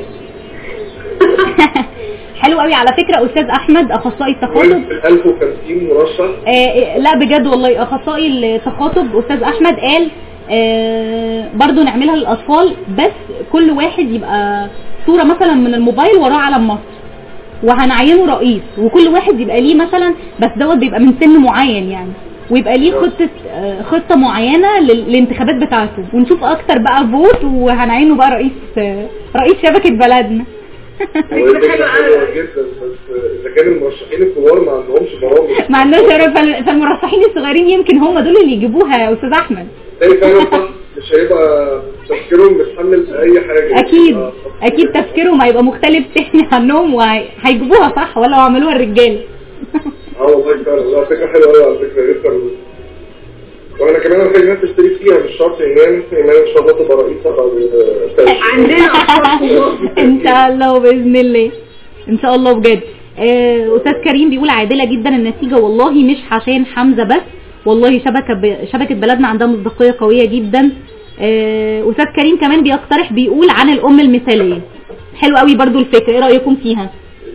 حلو قوي على فكره استاذ احمد اخصائي التخاطب ال 1050 مرشح آه، آه، لا بجد والله اخصائي التخاطب استاذ احمد قال آه، برضو نعملها للاطفال بس كل واحد يبقى صوره مثلا من الموبايل وراه علم مصر وهنعينه رئيس وكل واحد يبقى ليه مثلا بس دوت بيبقى من سن معين يعني ويبقى ليه خطه آه، خطه معينه لل- للانتخابات بتاعته ونشوف اكتر بقى فوت وهنعينه بقى رئيس آه، رئيس شبكه بلدنا هو دي فكرة حلوة جدا بس اذا كان المرشحين الكبار ما عندهمش برامج ما عندناش شرف فال- فالمرشحين الصغيرين يمكن هم دول اللي يجيبوها يا استاذ احمد تاني فعلا صح مش هيبقى تفكيرهم متحمل بأي حاجة اكيد آه، اكيد تفكيرهم هيبقى مختلف تاني عنهم وهيجيبوها صح ولا عملوها الرجاله اه والله فعلا لا فكرة حلوة قوي على فكرة جدا وانا كمان هخلي الناس تشترك فيها مش شرط ايمان ايمان ان شاء الله تبقى رئيسة او استاذ عندنا ان شاء الله وباذن الله ان شاء الله بجد آه، استاذ كريم بيقول عادله جدا النتيجه والله مش عشان حمزه بس والله شبكه ب... شبكه بلدنا عندها مصداقيه قويه جدا آه، استاذ كريم كمان بيقترح بيقول عن الام المثاليه حلو قوي برضو الفكره ايه رايكم فيها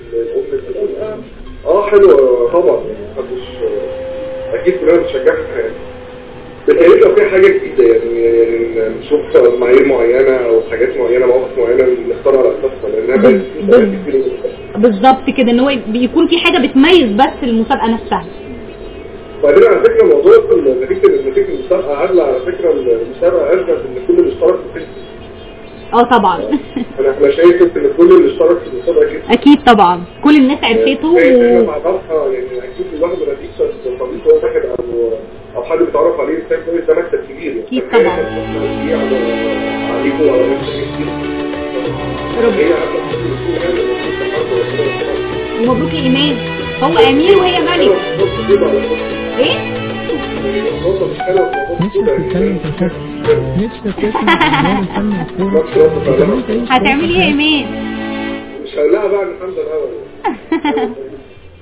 اه حلوة طبعا يعني محدش اكيد كلنا بنشجعها يعني بتهيألي لو في حاجة جديدة يعني يعني نشوف معايير معينة او حاجات معينة مواقف معينة نختار على اساسها لانها بقت في حاجات كتير جداً. بالظبط كده ان هو بيكون في حاجه بتميز بس المسابقه نفسها وبعدين على فكرة موضوع نتيجة نتيجة المسابقة عادلة على فكرة المسابقة أثبت إن كل اللي اشترك في اه طبعا أنا أنا شايف إن كل اللي اشترك في المسابقة كده اكيد طبعا كل الناس عرفته يعني احنا و... مع بعضها يعني اكيد الواحد لما بيكسب صديق واحد او او حد بيتعرف عليه انسان كويس ده مكسب كبير يعني أكيد تخيل طبعا. إنك تشتغل على عليكم وعلى نفسك كتير هي عارفة تكون يعني المفروض تحرك وربنا يوفقها. ومبروك يا ايمان هو امير وهي ملك بص كده على فكرة. ايه يعني النقطة مش حلوة في الموضوع نفسي كده تتكلم في الفن نفسي تسمع اخبار الفن والكوره نفس الوقت وكمان فعلا. تعيش هتعملي ايه يا ايمان مش هقلقها بقى من حمزة الأول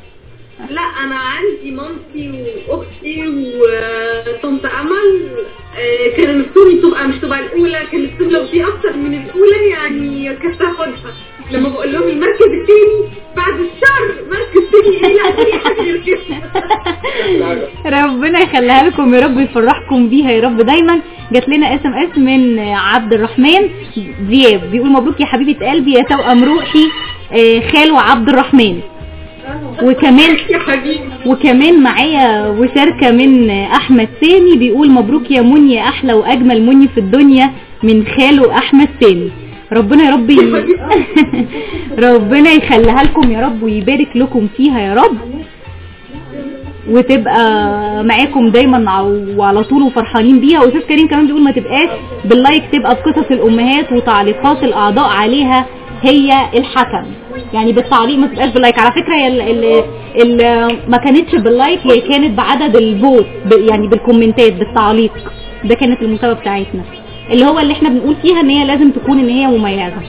لا انا عندي مامتي واختي وطنط امل آه، كان نفسهم تبقى مش تبقى الاولى كان نفسهم لو في اكتر من الاولى يعني كانت تاخدها لما بقول لهم المركز الثاني بعد الشهر مركز ثاني ايه لا في حاجه غير كده ربنا يخليها لكم يا رب ويفرحكم بيها يا رب دايما جات لنا اس ام اس من عبد الرحمن دياب بيقول مبروك يا حبيبه قلبي يا توأم روحي آه، خالو عبد الرحمن وكمان يا حبيبي وكمان معايا مشاركه من احمد سامي بيقول مبروك يا مني يا احلى واجمل مني في الدنيا من خاله احمد سامي ربنا يا رب ي... ربنا يخليها لكم يا رب ويبارك لكم فيها يا رب وتبقى معاكم دايما ع- وعلى طول وفرحانين بيها واستاذ كريم كمان بيقول ما تبقاش باللايك تبقى في قصص الامهات وتعليقات الاعضاء عليها هي الحكم يعني بالتعليق ما تبقاش باللايك على فكره هي ال ال ال ما كانتش باللايك هي كانت بعدد الفوت ب- يعني بالكومنتات بالتعليق ده كانت المسابقه بتاعتنا اللي هو اللي احنا بنقول فيها ان هي لازم تكون ان هي مميزه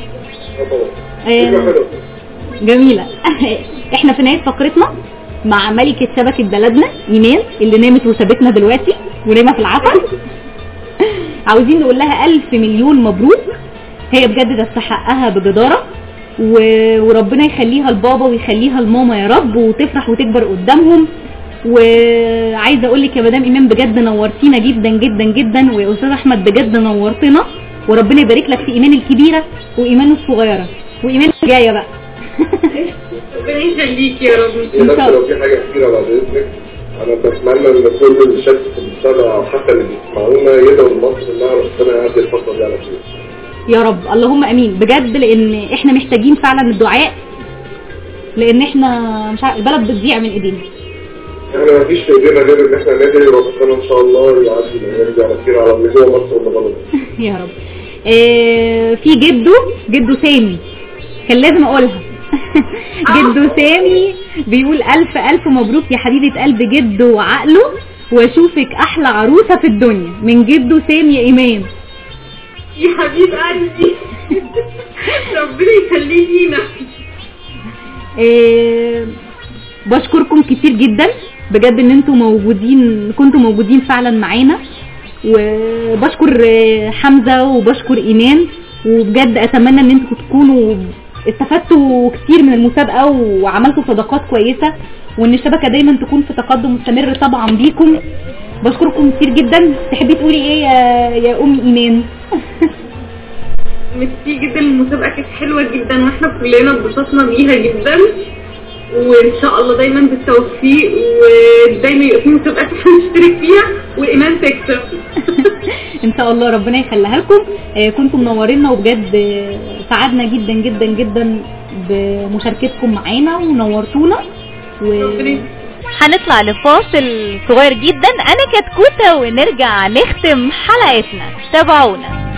آه، جميلة احنا في نهاية فقرتنا مع ملكة شبكة بلدنا ايمان اللي نامت وسابتنا دلوقتي ونايمة في العسل عاوزين نقول لها الف مليون مبروك هي بجد تستحقها بجدارة و- وربنا يخليها لبابا ويخليها لماما يا رب وتفرح وتكبر قدامهم وعايزه اقول لك يا مدام ايمان بجد نورتينا جدا جدا جدا ويا استاذ احمد بجد نورتنا وربنا يبارك لك في ايمان الكبيره وايمان الصغيره وايمان الجايه بقى ربنا يخليك يا رب بس لو في حاجة كتيرة بعد إذنك أنا بتمنى إن كل اللي شارك في المسابقة أو حتى اللي بيسمعونا يدعوا لمصر إنها ربنا يعدي الفترة دي على خير. يا رب اللهم امين بجد لان احنا محتاجين فعلا الدعاء لان احنا مش عارف البلد بتضيع من ايدينا إحنا مفيش في إيدينا غير إن إحنا ندعي وربنا إن شاء الله يعدي الأيام دي على خير على اللي جوه مصر واللي بره مصر. يا رب آه في جده جده سامي كان لازم اقولها جده سامي بيقول الف الف مبروك يا حبيبه قلب جده وعقله واشوفك احلى عروسه في الدنيا من جده سامي يا ايمان يا حبيب قلبي ربنا يخليه لينا آه، بشكركم كتير جدا بجد ان انتوا موجودين كنتوا موجودين فعلا معانا وبشكر آه، حمزة وبشكر ايمان وبجد اتمنى ان انتوا تكونوا استفدتوا كتير من المسابقة وعملتوا صداقات كويسة وان الشبكة دايما تكون في تقدم مستمر طبعا بيكم بشكركم كتير جدا تحبي تقولي ايه يا, يا ام ايمان ميرسي جدا المسابقة كانت حلوة جدا واحنا كلنا اتبسطنا بيها جدا وان شاء الله دايما بالتوفيق ودايما يبقى في مسابقات احنا نشترك فيها وايمان تكسب ان شاء الله ربنا يخليها لكم آه، كنتم منورينا وبجد آه، سعدنا جدا جدا جدا بمشاركتكم معانا ونورتونا و... هنطلع لفاصل صغير جدا انا كتكوتة ونرجع نختم حلقتنا تابعونا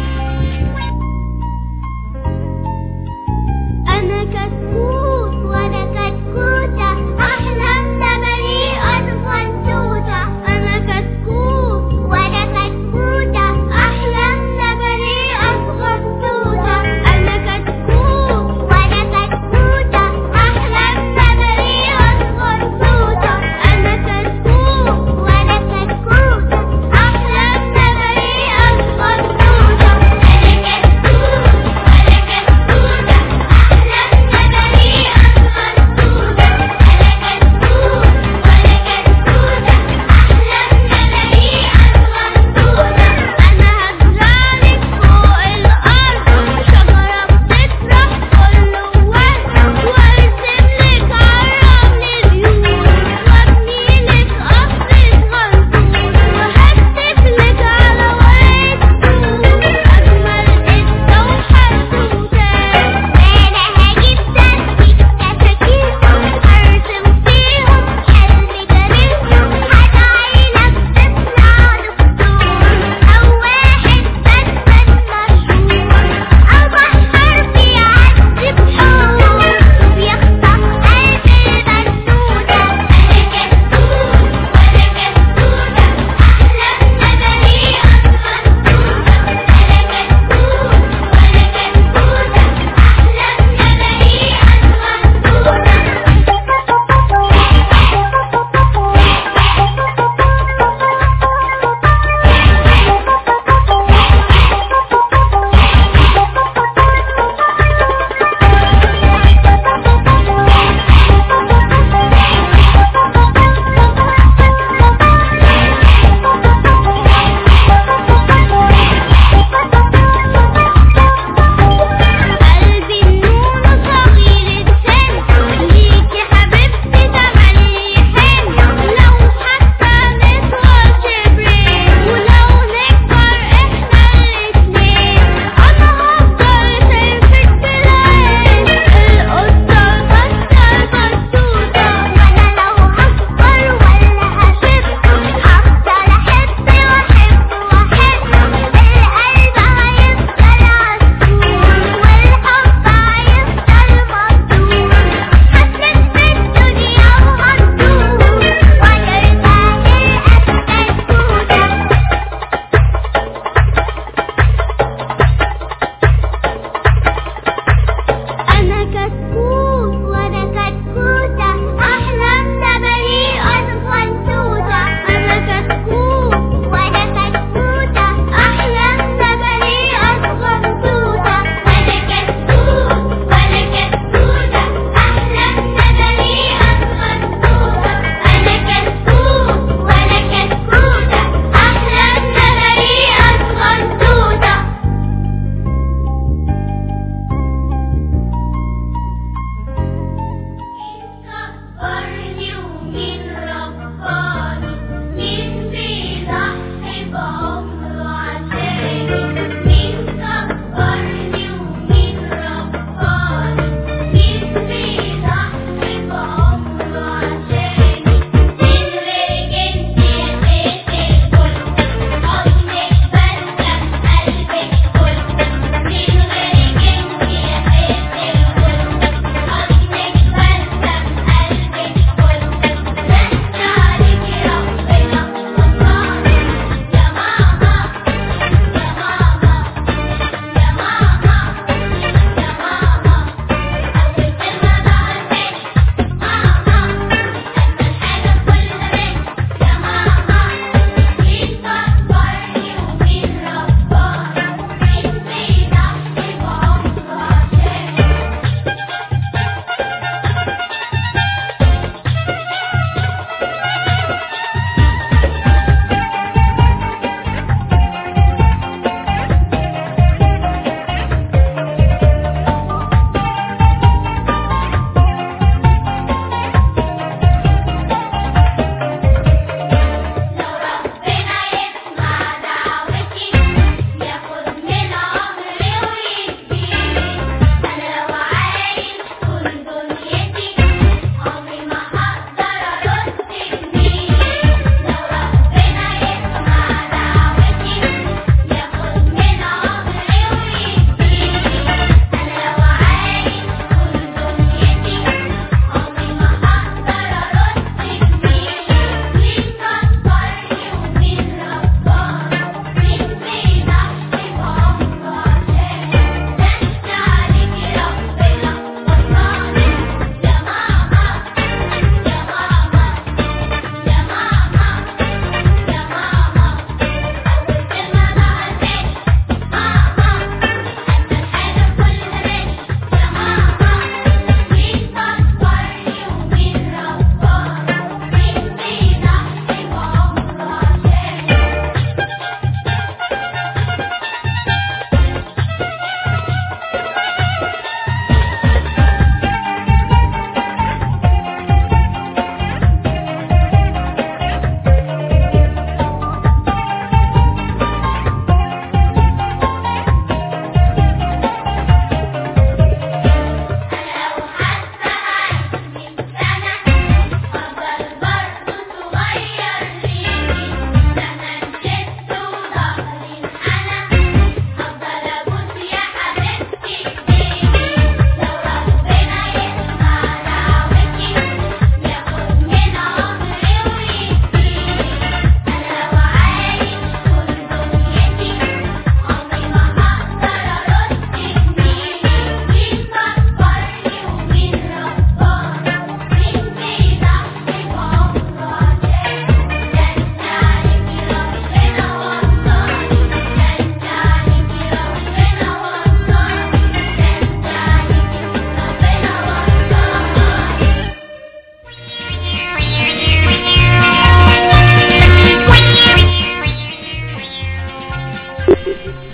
أنا كتكوت وأنا كتكوتة أحلامنا بريئة صنطوطة أنا كتكوت وأنا كتكوتة أحلامنا بريئة صغنطوطة أنا كتكوت وأنا كتكوتة أحلامنا بريئة صغنطوطة أنا كتكوت وأنا كتكوتة أحلامنا بريئة صغنطوطة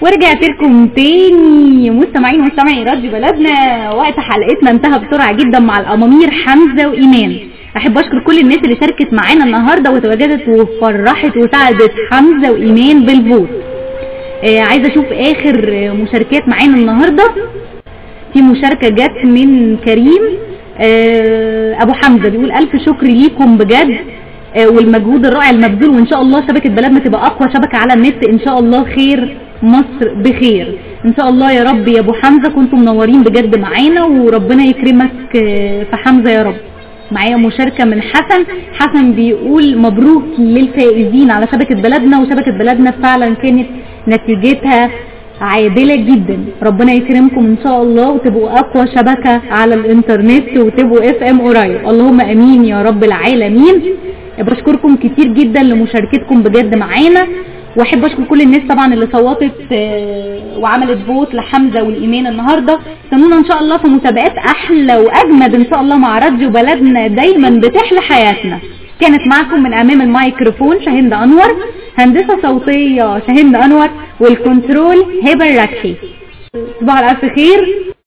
ورجعت لكم تاني مستمعين ومستمعي راديو بلدنا وقت حلقتنا انتهى بسرعة جدا مع الأمامير حمزة وإيمان أحب أشكر كل الناس اللي شاركت معانا النهاردة وتواجدت وفرحت وساعدت حمزة وإيمان بالفوت آه عايزة أشوف آخر آه، مشاركات معانا النهاردة في مشاركة جت من كريم آه، أبو حمزة بيقول ألف شكر ليكم بجد آه، والمجهود الرائع المبذول وإن شاء الله شبكة بلدنا تبقى أقوى شبكة على النت إن شاء الله خير مصر بخير إن شاء الله يا رب يا أبو حمزة كنتم منورين بجد معانا وربنا يكرمك آه، في حمزة يا رب معايا مشاركة من حسن حسن بيقول مبروك للفائزين على شبكة بلدنا وشبكة بلدنا فعلا كانت نتيجتها عادلة جدا ربنا يكرمكم ان شاء الله وتبقوا اقوى شبكة على الانترنت وتبقوا اف ام قريب اللهم امين يا رب العالمين بشكركم كتير جدا لمشاركتكم بجد معانا واحب اشكر كل الناس طبعا اللي صوتت آه، وعملت فوت لحمزه والايمان النهارده استنونا ان شاء الله في مسابقات احلى واجمد ان شاء الله مع راديو بلدنا دايما بتحلى حياتنا كانت معكم من امام الميكروفون شاهند انور هندسه صوتيه شاهند انور والكنترول هبه الركشي صباح الف خير